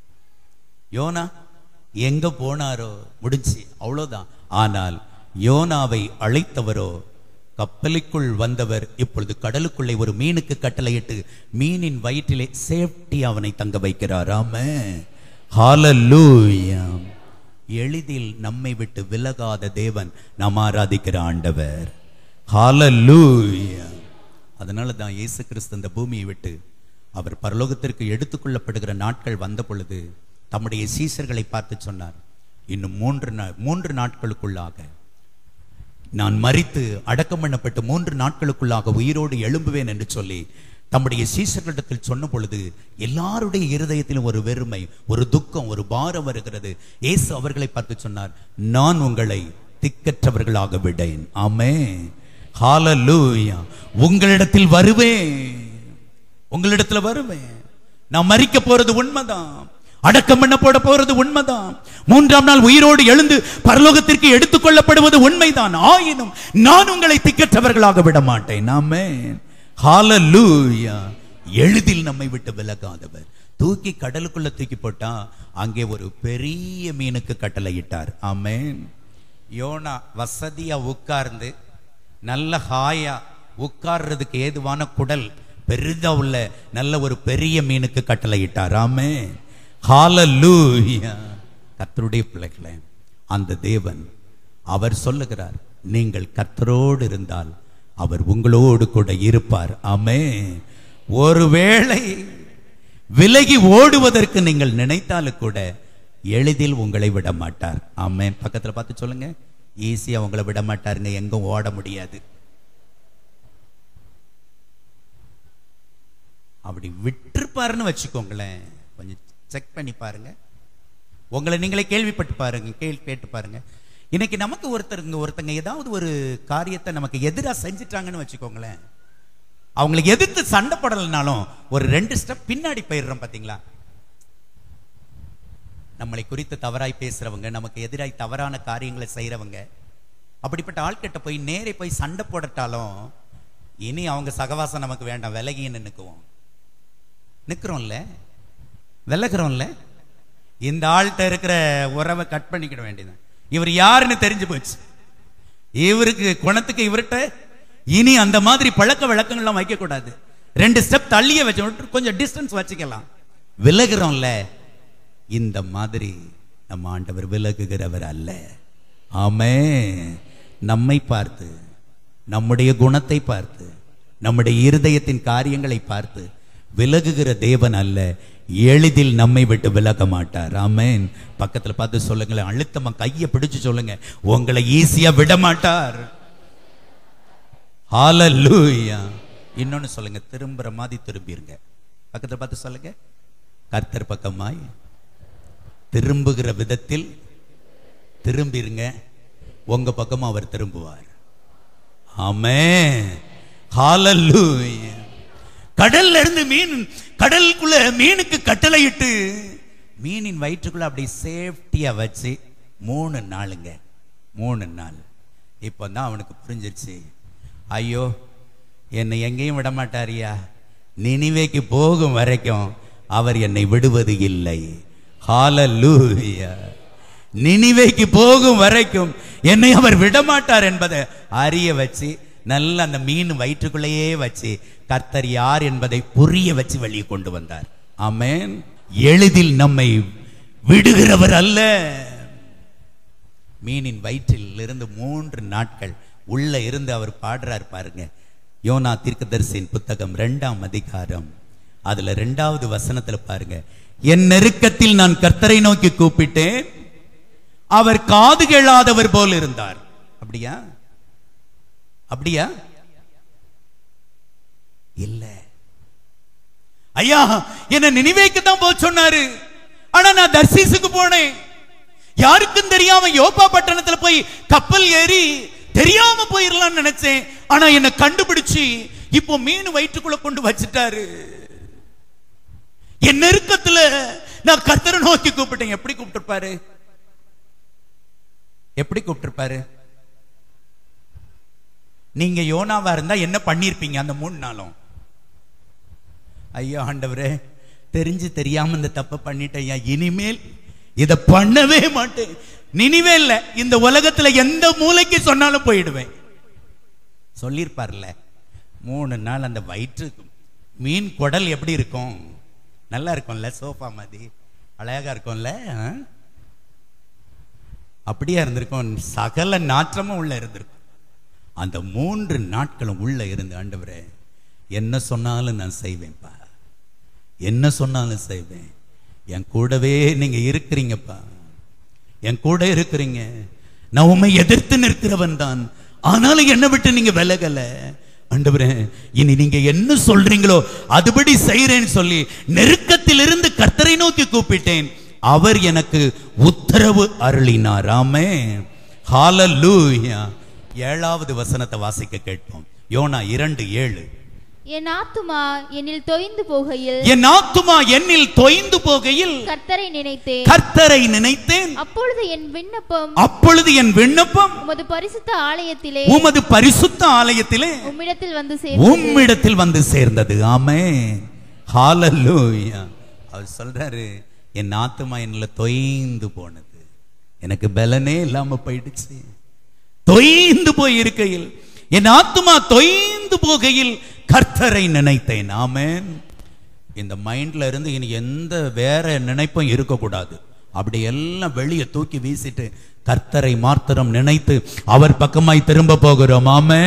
Speaker 2: யோனா எங்க போனாரோ முடிஞ்சு அவ்வளவுதான் ஆனால் யோனாவை அழைத்தவரோ கப்பலுக்குள் வந்தவர் இப்பொழுது கடலுக்குள்ளே ஒரு மீனுக்கு கட்டளையிட்டு மீனின் வயிற்றிலே சேஃப்டி அவனை தங்க வைக்கிறார் ஆமே ஹalleluya எளிதில் நம்மை விட்டு விலகாத தேவன் நாம் ஆராதிக்கிற ஆண்டவர் ஹalleluya அதனால தான் இயேசு கிறிஸ்து இந்த பூமியை விட்டு அவர் பரலோகத்திற்கு எடுத்துக்கொள்ளப்படுகிற நாட்கள் வந்த பொழுது தம்முடைய சீசர்களை பார்த்து சொன்னார் இன்னும் மூன்று நா- மூன்று நாட்களுக்குள்ளாக நான் மரித்து அடக்கம் பண்ணப்பட்டு மூன்று நாட்களுக்குள்ளாக உயிரோடு எழும்புவேன் என்று சொல்லி தம்முடைய சீசர்களிடத்தில் சொன்ன பொழுது எல்லாருடைய இருதயத்திலும் ஒரு வெறுமை ஒரு துக்கம் ஒரு பாரம் வருகிறது இயேசு அவர்களை பார்த்து சொன்னார் நான் உங்களை திக்கற்றவர்களாக விடேன் ஆமே ஹalleluya உங்களிடத்தில் வருவேன் உங்களிடத்துல வருவேன் நான் மறிக்க போறது உண்மைதான் அடக்கம் பண்ண போட போறது உண்மைதான் மூன்றாம் நாள் உயிரோடு எழுந்து பரலோகத்திற்கு எடுத்துக்கொள்ளப்படுவது உண்மைதான் ஆயினும் நான் உங்களை திக்கற்றவர்களாக விட மாட்டேன் நாமே ஹalleluya எளிதில் நம்மை விட்டு விலகாதவர் தூக்கி கடலுக்குள்ள தூக்கி போட்டா அங்கே ஒரு பெரிய மீனுக்கு கட்டளையிட்டார் ஆமென் யோனா வசதியா உட்கார்ந்து நல்ல ஹாயா உட்கார்றதுக்கு ஏதுவான குடல் பெரிதா உள்ள நல்ல ஒரு பெரிய மீனுக்கு கட்டளையிட்டார் ஆமே ஹalleluya கர்த்தருடைய பிள்ளைகளே அந்த தேவன் அவர் சொல்லுகிறார் நீங்கள் கர்த்தரோடு இருந்தால் அவர் உங்களோடு கூட இருப்பார் ஆமே ஒருவேளை விலகி ஓடுவதற்கு நீங்கள் நினைத்தாலும் கூட எளிதில் உங்களை விட மாட்டார் ஆமே பக்கத்துல பார்த்து சொல்லுங்க ஈஸியா உங்களை விட மாட்டாருங்க எங்கும் ஓட முடியாது அப்படி விட்டுருப்பாருன்னு வச்சுக்கோங்களேன் கொஞ்சம் செக் பண்ணி பாருங்க உங்களை நீங்களே கேள்விப்பட்டு பாருங்க கேள்வி கேட்டு பாருங்க இன்னைக்கு நமக்கு ஒருத்தருங்க ஒருத்தங்க ஏதாவது ஒரு காரியத்தை நமக்கு எதிராக செஞ்சுட்டாங்கன்னு வச்சுக்கோங்களேன் அவங்களுக்கு எதிர்த்து சண்டை போடலைனாலும் ஒரு ரெண்டு ஸ்டெப் பின்னாடி போயிடுறோம் பாத்தீங்களா நம்மளை குறித்து தவறாய் பேசுறவங்க நமக்கு எதிராய் தவறான காரியங்களை செய்யறவங்க அப்படிப்பட்ட ஆட்கிட்ட போய் நேரே போய் சண்டை போடட்டாலும் இனி அவங்க சகவாசம் நமக்கு வேண்டாம் விலகின்னு நிற்குவோம் நிக்கிறோம்ல விலகிறோம்ல இந்த ஆள்கிட்ட இருக்கிற உறவை கட் பண்ணிக்கிட வேண்டியது இவர் யாருன்னு தெரிஞ்சு போச்சு இவருக்கு குணத்துக்கு இவர்கிட்ட இனி அந்த மாதிரி பழக்க வழக்கங்கள்லாம் வைக்க கூடாது ரெண்டு ஸ்டெப் தள்ளியே வச்சு விட்டு கொஞ்சம் டிஸ்டன்ஸ் வச்சுக்கலாம் விலகுறோம்ல இந்த மாதிரி நம்ம ஆண்டவர் விலகுகிறவர் அல்ல ஆமே நம்மை பார்த்து நம்முடைய குணத்தை பார்த்து நம்முடைய இருதயத்தின் காரியங்களை பார்த்து விலகுகிற தேவன் அல்ல எளிதில் நம்மை விட்டு விலக மாட்டார் ஆமென் பக்கத்துல பார்த்து சொல்லுங்களேன் அழுத்தமா கையை பிடிச்சு சொல்லுங்க உங்களை ஈஸியா விட மாட்டார் ஹalleluya இன்னொன்னு சொல்லுங்க திரும்புற மாதிரி திரும்பிருங்க பக்கத்துல பார்த்து சொல்லுங்க கர்த்தர் பக்கமாய் திரும்புகிற விதத்தில் திரும்பிருங்க உங்க பக்கமா அவர் திரும்புவார் ஆமே ஹalleluya கடல்ல இருந்து மீன் கடலுக்குள்ள மீனுக்கு கட்டளையிட்டு மீனின் வயிற்றுக்குள்ள அப்படி சேஃப்டியா வச்சு மூணு நாளுங்க மூணு நாள் இப்போ தான் அவனுக்கு புரிஞ்சிருச்சு ஐயோ என்னை எங்கேயும் விட மாட்டாரியா நினிவேக்கு போகும் வரைக்கும் அவர் என்னை விடுவது இல்லை ஹalleluya நினிவேக்கு போகும் வரைக்கும் என்னை அவர் விடமாட்டார் என்பதை அறிய வச்சு நல்ல அந்த மீன் வயிற்றுக்குள்ளேயே வச்சு கர்த்தர் யார் என்பதை புரிய வச்சு வெளியே கொண்டு வந்தார் ஆமென் எளிதில் நம்மை விடுகிறவர் அல்ல மீனின் வயிற்றில் இருந்து மூன்று நாட்கள் உள்ள இருந்து அவர் பாடுறார் பாருங்க யோனா தீர்க்கதரிசியின் புத்தகம் ரெண்டாம் அதிகாரம் அதுல ரெண்டாவது வசனத்துல பாருங்க என் நெருக்கத்தில் நான் கர்த்தரை நோக்கி கூப்பிட்டேன் அவர் காது கேளாதவர் போல் இருந்தார் அப்படியா அப்படியா இல்ல ஐயா என்ன நினைவேக்கு தான் போக சொன்னாரு ஆனா நான் தர்சீசுக்கு போனேன் யாருக்கும் தெரியாம யோப்பா பட்டணத்துல போய் கப்பல் ஏறி தெரியாம போயிடலாம்னு நினைச்சேன் ஆனா என்ன கண்டுபிடிச்சு இப்போ மீன் வயிற்றுக்குள்ள கொண்டு வச்சிட்டாரு என் நெருக்கத்துல நான் கர்த்தரை நோக்கி கூப்பிட்டேன் எப்படி கூப்பிட்டிருப்பாரு எப்படி கூப்பிட்டிருப்பாரு நீங்க யோனாவா இருந்தா என்ன பண்ணிருப்பீங்க அந்த மூணு நாளும் ஐயோ ஆண்டவரே தெரிஞ்சு தெரியாம இந்த தப்பை பண்ணிட்டேன் ஐயா இனிமேல் இத பண்ணவே மாட்டேன் நினைவே இல்ல இந்த உலகத்துல எந்த மூலைக்கு சொன்னாலும் போயிடுவேன் சொல்லியிருப்பார்ல மூணு நாள் அந்த வயிற்று மீன் குடல் எப்படி இருக்கும் நல்லா இருக்கும்ல சோஃபா மாதிரி அழகா இருக்கும்ல ஆ? அப்படியே இருந்திருக்கும் சகல நாற்றமும் உள்ள இருந்திருக்கும் அந்த மூன்று நாட்களும் உள்ள இருந்து ஆண்டவரே என்ன சொன்னாலும் நான் செய்வேன்ப்பா என்ன சொன்னாலும் செய்வேன் என் கூடவே நீங்க இருக்கிறீங்கப்பா என் கூட இருக்கிறீங்க நான் உண்மை எதிர்த்து நிற்கிறவன் தான் ஆனாலும் என்ன விட்டு நீங்க விலகல ஆண்டவரே இனி நீங்க என்ன சொல்றீங்களோ அதுபடி செய்றேன்னு சொல்லி நெருக்கத்திலிருந்து கர்த்தரை நோக்கி கூப்பிட்டேன் அவர் எனக்கு உத்தரவு அருளினார் ஆமே ஹalleluya ஏழாவது வசனத்தை வாசிக்க கேட்போம் யோனா இரண்டு ஏழு
Speaker 3: என் ஆத்துமா என்னில் தொய்ந்து போகையில்
Speaker 2: என் ஆத்துமா என்னில் தொய்ந்து போகையில்
Speaker 3: கர்த்தரை நினைத்தேன்
Speaker 2: கர்த்தரை நினைத்தேன்
Speaker 3: அப்பொழுது என் விண்ணப்பம்
Speaker 2: அப்பொழுது என் விண்ணப்பம்
Speaker 3: உமது பரிசுத்த ஆலயத்திலே
Speaker 2: உமது பரிசுத்த ஆலயத்திலே
Speaker 3: உம்மிடத்தில் வந்து சேர்ந்தது
Speaker 2: உம்மிடத்தில் வந்து சேர்ந்தது ஆமே ஹalleluya அவர் சொல்றாரு என் ஆத்துமா என்னல தொய்ந்து போனது எனக்கு பலனே இல்லாம போயிடுச்சு தொய்ந்து போய் இருக்கையில் என் ஆத்துமா தொய்ந்து போகையில் கர்த்தரை நினைத்தேன் ஆமென் இந்த மைண்ட்ல இருந்து இனி எந்த வேற நினைப்பும் இருக்கக்கூடாது அப்படி எல்லாம் வெளியே தூக்கி வீசிட்டு கர்த்தரை மாத்திரம் நினைத்து அவர் பக்கமாய் திரும்ப போகிறோம் ஆமே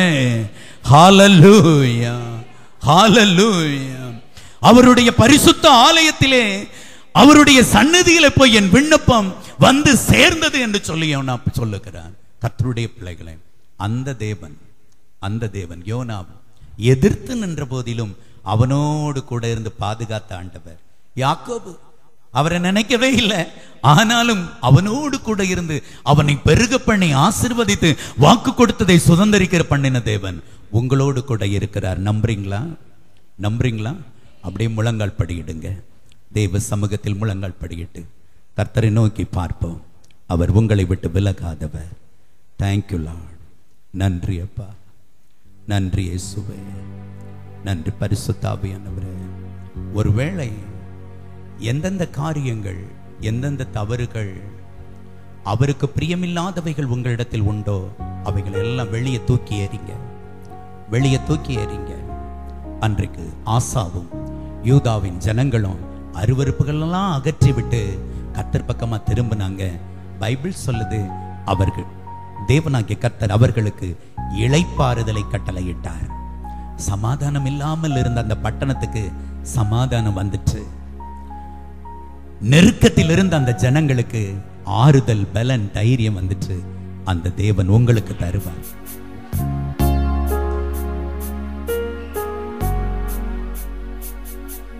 Speaker 2: ஹalleluya ஹalleluya அவருடைய பரிசுத்த ஆலயத்திலே அவருடைய சன்னதியில போய் என் விண்ணப்பம் வந்து சேர்ந்தது என்று சொல்லி நான் சொல்லுகிறான் கர்த்தருடைய பிள்ளைகளே அந்த தேவன் அந்த தேவன் யோனா எதிர்த்து நின்ற போதிலும் அவனோடு கூட இருந்து பாதுகாத்த ஆண்டவர் யாக்கோபு அவரை நினைக்கவே இல்லை ஆனாலும் அவனோடு கூட இருந்து அவனை பெருக பண்ணி ஆசிர்வதித்து வாக்கு கொடுத்ததை சுதந்திரிக்கிற பண்ணின தேவன் உங்களோடு கூட இருக்கிறார் நம்புறீங்களா நம்புறீங்களா அப்படியே முழங்கால் படியிடுங்க தெய்வ சமூகத்தில் முழங்கால் படியிட்டு கர்த்தரை நோக்கி பார்ப்போம் அவர் உங்களை விட்டு விலகாதவர் தேங்க்யூ லார்ட் நன்றி அப்பா நன்றி இயேசுவே நன்றி பரிசுத்தாவியானவரே ஒருவேளை எந்தெந்த காரியங்கள் எந்தெந்த தவறுகள் அவருக்கு பிரியமில்லாதவைகள் உங்களிடத்தில் உண்டோ அவைகள் எல்லாம் வெளியே தூக்கி எறிங்க வெளியே தூக்கி எறிங்க அன்றைக்கு ஆசாவும் யூதாவின் ஜனங்களும் அருவருப்புகள் எல்லாம் அகற்றி விட்டு கர்த்தர் பக்கமா திரும்பினாங்க பைபிள் சொல்லுது அவர்கள் தேவனாகிய கர்த்தர் அவர்களுக்கு இளைப்பாறுதலை கட்டளையிட்டார் சமாதானம் இல்லாமல் இருந்த அந்த பட்டணத்துக்கு சமாதானம் வந்துச்சு நெருக்கத்தில் இருந்த அந்த ஜனங்களுக்கு ஆறுதல் பலன் தைரியம் வந்துச்சு அந்த தேவன் உங்களுக்கு தருவார்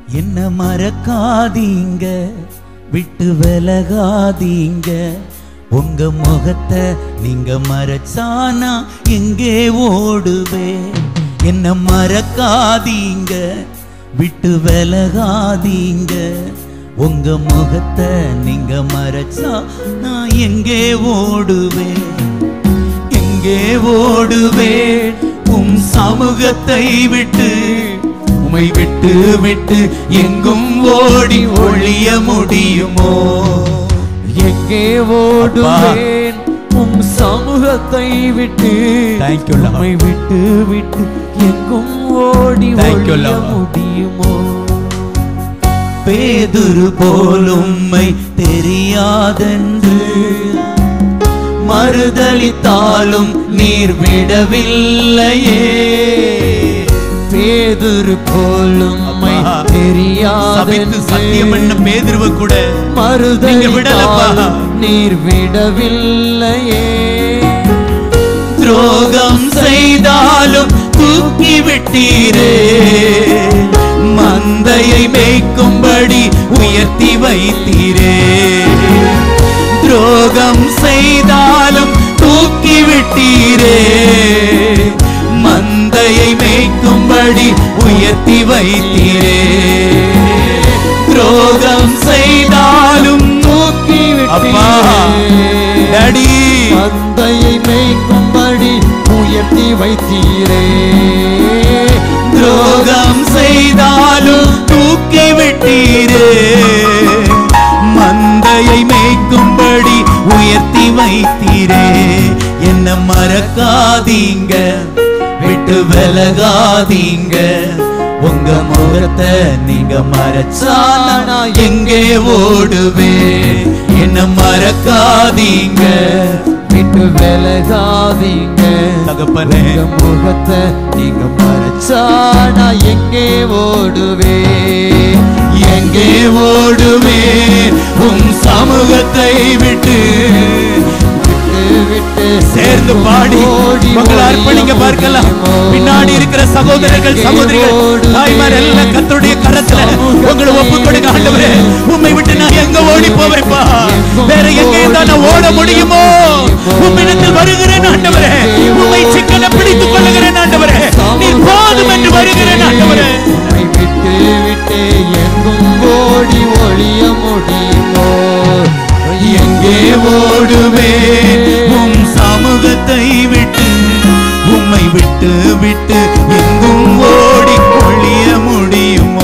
Speaker 2: என்ன மறக்காதீங்க விட்டு விலகாதீங்க உங்க முகத்தை நீங்க மறைச்சானா எங்கே ஓடுவே என்ன மறக்காதீங்க விட்டு விலகாதீங்க உங்க முகத்தை நீங்க மறைச்சா நான் எங்கே ஓடுவேன் எங்கே ஓடுவேன் உம் சமூகத்தை விட்டு உமை விட்டு விட்டு எங்கும் ஓடி ஒழிய முடியுமோ
Speaker 1: எங்கே ஓடுவேன் உம் சமூகத்தை விட்டு
Speaker 2: Thank you, Lord.
Speaker 1: உம்மை விட்டு விட்டு எங்கும் ஓடி
Speaker 2: Thank you,
Speaker 1: ஒழிய
Speaker 2: Lord.
Speaker 1: முடியுமோ
Speaker 2: பேதுரு போல் உம்மை தெரியாதென்று மறுதளித்தாலும் நீர் விடவில்லையே
Speaker 1: பேதுரு போலும்
Speaker 2: அப்பா,
Speaker 1: தெரியாத
Speaker 2: சபித்து சத்தியம் என்ன பேதுருவ கூட நீங்க விடலப்பா.
Speaker 1: மறுதலித்தாலும் நீர் விடவில்லையே
Speaker 2: துரோகம் செய்தாலும் தூக்கி விட்டீரே மந்தையை மேய்க்கும்படி உயர்த்தி வைத்தீரே துரோகம் செய்தாலும் தூக்கி விட்டீரே மந்தையை மேய்க்கும்படி உயர்த்தி வைத்தீரே துரோகம் செய்தாலும்
Speaker 1: தூக்கி
Speaker 2: அப்பா
Speaker 1: விட்டீரே
Speaker 2: டாடி
Speaker 1: மந்தையை மேய்க்கும்படி உயர்த்தி வைத்தீரே
Speaker 2: துரோகம் செய்தாலும் தூக்கி விட்டீரே மந்தையை மேய்க்கும்படி உயர்த்தி வைத்தீரே என்ன மறக்காதீங்க விட்டு விலகாதீங்க உங்க முகத்தை நீங்க மறைச்சா நான் எங்கே ஓடுவே என்ன மறக்காதீங்க
Speaker 1: விட்டு விலகாதீங்க
Speaker 2: தகப்பனே.
Speaker 1: உங்க முகத்தை நீங்க மறைச்சா நான் எங்கே ஓடுவே
Speaker 2: எங்கே ஓடுவே உன் சமூகத்தை விட்டு
Speaker 1: விட்டு விட்டு
Speaker 2: சேர்ந்து பாடி
Speaker 1: ஓடி
Speaker 2: உங்களை அர்ப்பணிக்க
Speaker 1: ஓடி
Speaker 2: பார்க்கலாம்
Speaker 1: ஓடி
Speaker 2: பின்னாடி இருக்கிற சகோதரர்கள்
Speaker 1: எங்கே
Speaker 2: சகோதரிகள்
Speaker 1: ஓடுவே?
Speaker 2: தாய்மார் எல்லாம் கத்தருடைய கரத்துல உங்களை ஒப்பு கொடுக்க ஆண்டவரே உண்மை விட்டு நான் எங்க ஓடி போவேப்பா வேற எங்க இருந்தா நான் ஓட முடியுமோ உம்மிடத்தில் வருகிறேன் ஆண்டவரே உண்மை சிக்கன பிடித்துக் கொள்ளுகிறேன் ஆண்டவரே நீர் போதும் என்று வருகிறேன் ஆண்டவரே
Speaker 1: உம்மை விட்டு விட்டு எங்கும் ஓடி ஒளிய முடியுமோ
Speaker 2: எங்கே ஓடுவே உம் சமூகத்தை விட்டு உம்மை விட்டு விட்டு எங்கும் ஓடி ஒழிய முடியுமோ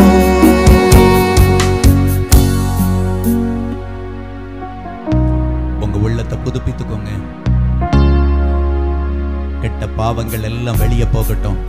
Speaker 2: உங்க உள்ளத்தை புதுப்பித்துக்கோங்க கெட்ட பாவங்கள் எல்லாம் வெளியே போகட்டும்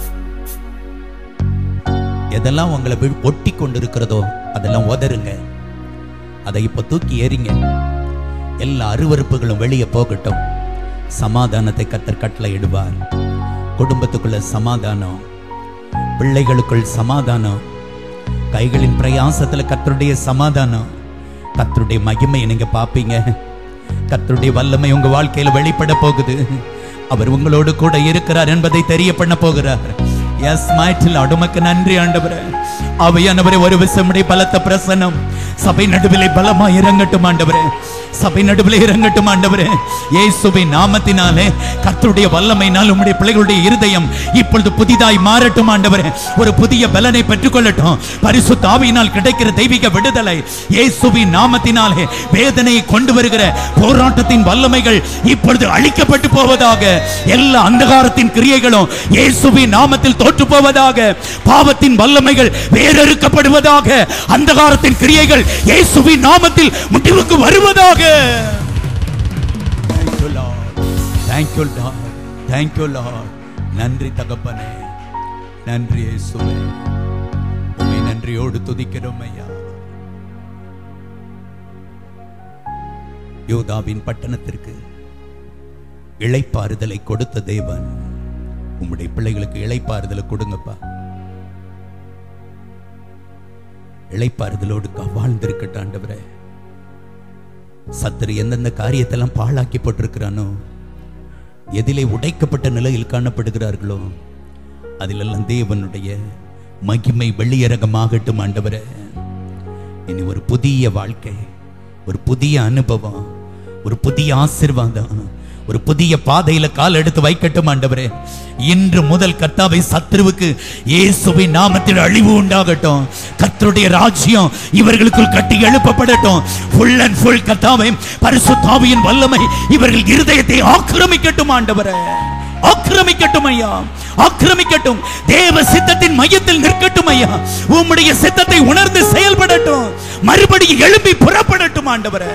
Speaker 2: எதெல்லாம் உங்களை வி- ஒட்டி கொண்டிருக்கிறதோ அதெல்லாம் உதறுங்க அதை இப்ப தூக்கி எறிங்க எல்லா அருவருப்புகளும் வெளியே போகட்டும் சமாதானத்தை கத்தர் கட்டளை இடுவார் குடும்பத்துக்குள்ள சமாதானம் பிள்ளைகளுக்குள் சமாதானம் கைகளின் பிரயாசத்துல கத்தருடைய சமாதானம் கத்தருடைய மகிமையை நீங்க பாப்பீங்க கத்தருடைய வல்லமை உங்க வாழ்க்கையில வெளிப்பட போகுது அவர் உங்களோடு கூட இருக்கிறார் என்பதை தெரிய பண்ண போகிறார் எஸ் மைட்டில் அடுமக்கு நன்றி ஆண்டவரே அவையானவரே ஒரு விசமுடைய பலத்த பிரசனம் சபை நடுவிலே பலமா இறங்கட்டும் ஆண்டவரே சபை நடுவிலே இறங்கட்டும் ஆண்டவரே இயேசுவின் நாமத்தினாலே கர்த்தருடைய வல்லமையினால் உம்முடைய பிள்ளைகளுடைய இருதயம் இப்பொழுது புதிதாய் மாறட்டும் ஆண்டவரே ஒரு புதிய பலனை பெற்றுக்கொள்ளட்டும் பரிசுத்த ஆவியினால் கிடைக்கிற தெய்வீக விடுதலை இயேசுவின் நாமத்தினாலே வேதனையை கொண்டு வருகிற போராட்டத்தின் வல்லமைகள் இப்பொழுது அழிக்கப்பட்டு போவதாக எல்லா அந்தகாரத்தின் கிரியைகளும் இயேசுவின் நாமத்தில் தோற்று போவதாக பாவத்தின் வல்லமைகள் வேறறுக்கப்படுவதாக அந்தகாரத்தின் கிரியைகள் இயேசுவின் நாமத்தில் முடிவுக்கு வருவதாக Thank you, Lord. Thank you, Lord. Thank you, Lord. நன்றி தகப்பனே நன்றி இயேசுவே உம்மை நன்றியோடு துதிக்கிறோம் ஐயா யோதாவின் பட்டணத்திற்கு இளைப்பாறுதலை கொடுத்த தேவன் உம்முடைய பிள்ளைகளுக்கு இளைப்பாறுதலை கொடுங்கப்பா இளைப்பாறுதலோடு கா- வாழ்ந்திருக்கட்டும் ஆண்டவரே சத்துரு எந்தெந்த காரியத்தெல்லாம் பாழாக்கி போட்டிருக்கிறானோ எதிலே உடைக்கப்பட்ட நிலையில் காணப்படுகிறார்களோ அதிலெல்லாம் தேவனுடைய மகிமை வெளியரங்கமாகட்டும் ஆண்டவரே இனி ஒரு புதிய வாழ்க்கை ஒரு புதிய அனுபவம் ஒரு புதிய ஆசீர்வாதம் ஒரு புதிய பாதையில கால் எடுத்து வைக்கட்டும் ஆண்டவரே இன்று முதல் கர்த்தாவை சத்ருவுக்கு இயேசுவின் நாமத்தில் அழிவு உண்டாகட்டும் கர்த்தருடைய ராஜ்யம் இவர்களுக்குள் கட்டி எழுப்பப்படட்டும் ஃபுல் அண்ட் ஃபுல் கர்த்தாவை பரிசுத்தாவியின் வல்லமை இவர்கள் இருதயத்தை ஆக்கிரமிக்கட்டும் ஆண்டவரே ஆக்கிரமிக்கட்டும் ஐயா ஆக்கிரமிக்கட்டும் தேவ சித்தத்தின் மையத்தில் நிற்கட்டும் ஐயா உம்முடைய சித்தத்தை உணர்ந்து செயல்படட்டும் மறுபடியும் எழுப்பி புறப்படட்டும் ஆண்டவரே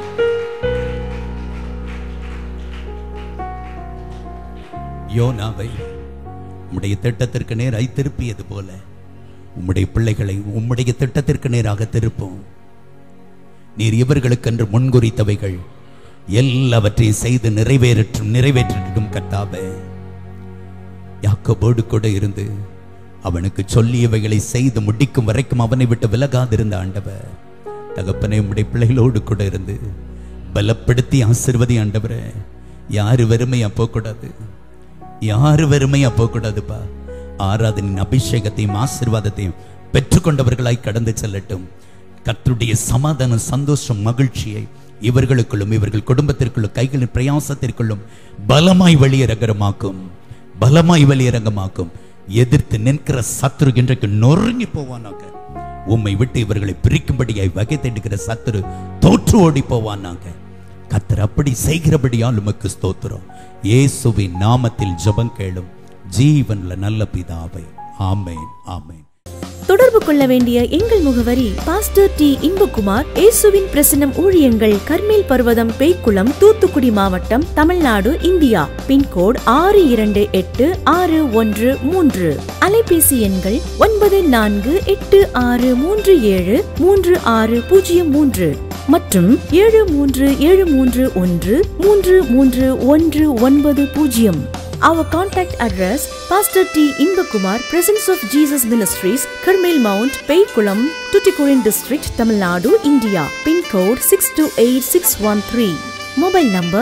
Speaker 2: யோனாவை உம்முடைய திட்டத்திற்கு நேராய் திருப்பியது போல உம்முடைய பிள்ளைகளை உம்முடைய திட்டத்திற்கு நேராக திருப்போம் நீர் இவர்களுக்கென்று முன்குறித்தவைகள் எல்லாவற்றையும் செய்து நிறைவேற்றும் நிறைவேற்றும் கர்த்தாவே யாக்கோபோடு கூட இருந்து அவனுக்கு சொல்லியவைகளை செய்து முடிக்கும் வரைக்கும் அவனை விட்டு விலகாதிருந்த ஆண்டவர் தகப்பனை உம்முடைய பிள்ளைகளோடு கூட இருந்து பலப்படுத்தி ஆசிர்வதி ஆண்டவரே யாரு வெறுமையா போகக்கூடாது யாரு வெறுமையா போகக்கூடாதுப்பா ஆராதனின் அபிஷேகத்தையும் ஆசீர்வாதத்தையும் பெற்றுக்கொண்டவர்களாய் கடந்து செல்லட்டும் கர்த்தருடைய சமாதானம் சந்தோஷம் மகிழ்ச்சியை இவர்களுக்குள்ளும் இவர்கள் குடும்பத்திற்குள்ளும் கைகளின் பிரயாசத்திற்குள்ளும் பலமாய் வெளியிறங்கமாக்கும் பலமாய் வெளியிறங்கமாக்கும் எதிர்த்து நிற்கிற சத்துரு இன்றைக்கு நொறுங்கி போவானாக உம்மை விட்டு இவர்களை பிரிக்கும்படியாய் வகை தேடுகிற சத்துரு தோற்று ஓடி போவானாங்க கத்தர் அப்படி செய்கிறபடியால் உமக்கு ஸ்தோத்திரம் இயேசுவின் நாமத்தில் ஜெபம் கேளும் ஜீவன்ல நல்ல பிதாவை ஆமென் ஆமென்
Speaker 4: தொடர்பு கொள்ள வேண்டிய எங்கள் முகவரி பாஸ்டர் டி இன்பகுமார் இயேசுவின் பிரசன்னம் ஊழியங்கள் கர்மேல் பர்வதம் பேய்க்குளம் தூத்துக்குடி மாவட்டம் தமிழ்நாடு இந்தியா பின்கோட் ஆறு இரண்டு எட்டு ஆறு ஒன்று மூன்று அலைபேசி எண்கள் ஒன்பது நான்கு எட்டு ஆறு மூன்று ஏழு மூன்று ஆறு பூஜ்ஜியம் மூன்று மற்றும் ஏழு மூன்று ஏழு மூன்று ஒன்று மூன்று மூன்று ஒன்று ஒன்பது பூஜ்ஜியம் Our contact address Pastor T. Inbakumar, Presence of Jesus Ministries, Karmel Mount, Paykulam, Tuticorin District, Tamil Nadu, India. Pin code 628613. Mobile number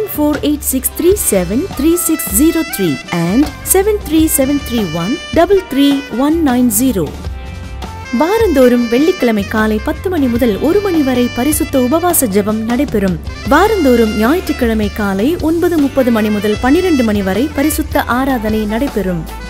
Speaker 4: 9486373603 and 73731 33190. வாரந்தோறும் வெள்ளிக்கிழமை காலை பத்து மணி முதல் ஒரு மணி வரை பரிசுத்த உபவாச ஜெபம் நடைபெறும் வாரந்தோறும் ஞாயிற்றுக்கிழமை காலை ஒன்பது முப்பது மணி முதல் பனிரெண்டு மணி வரை பரிசுத்த ஆராதனை நடைபெறும்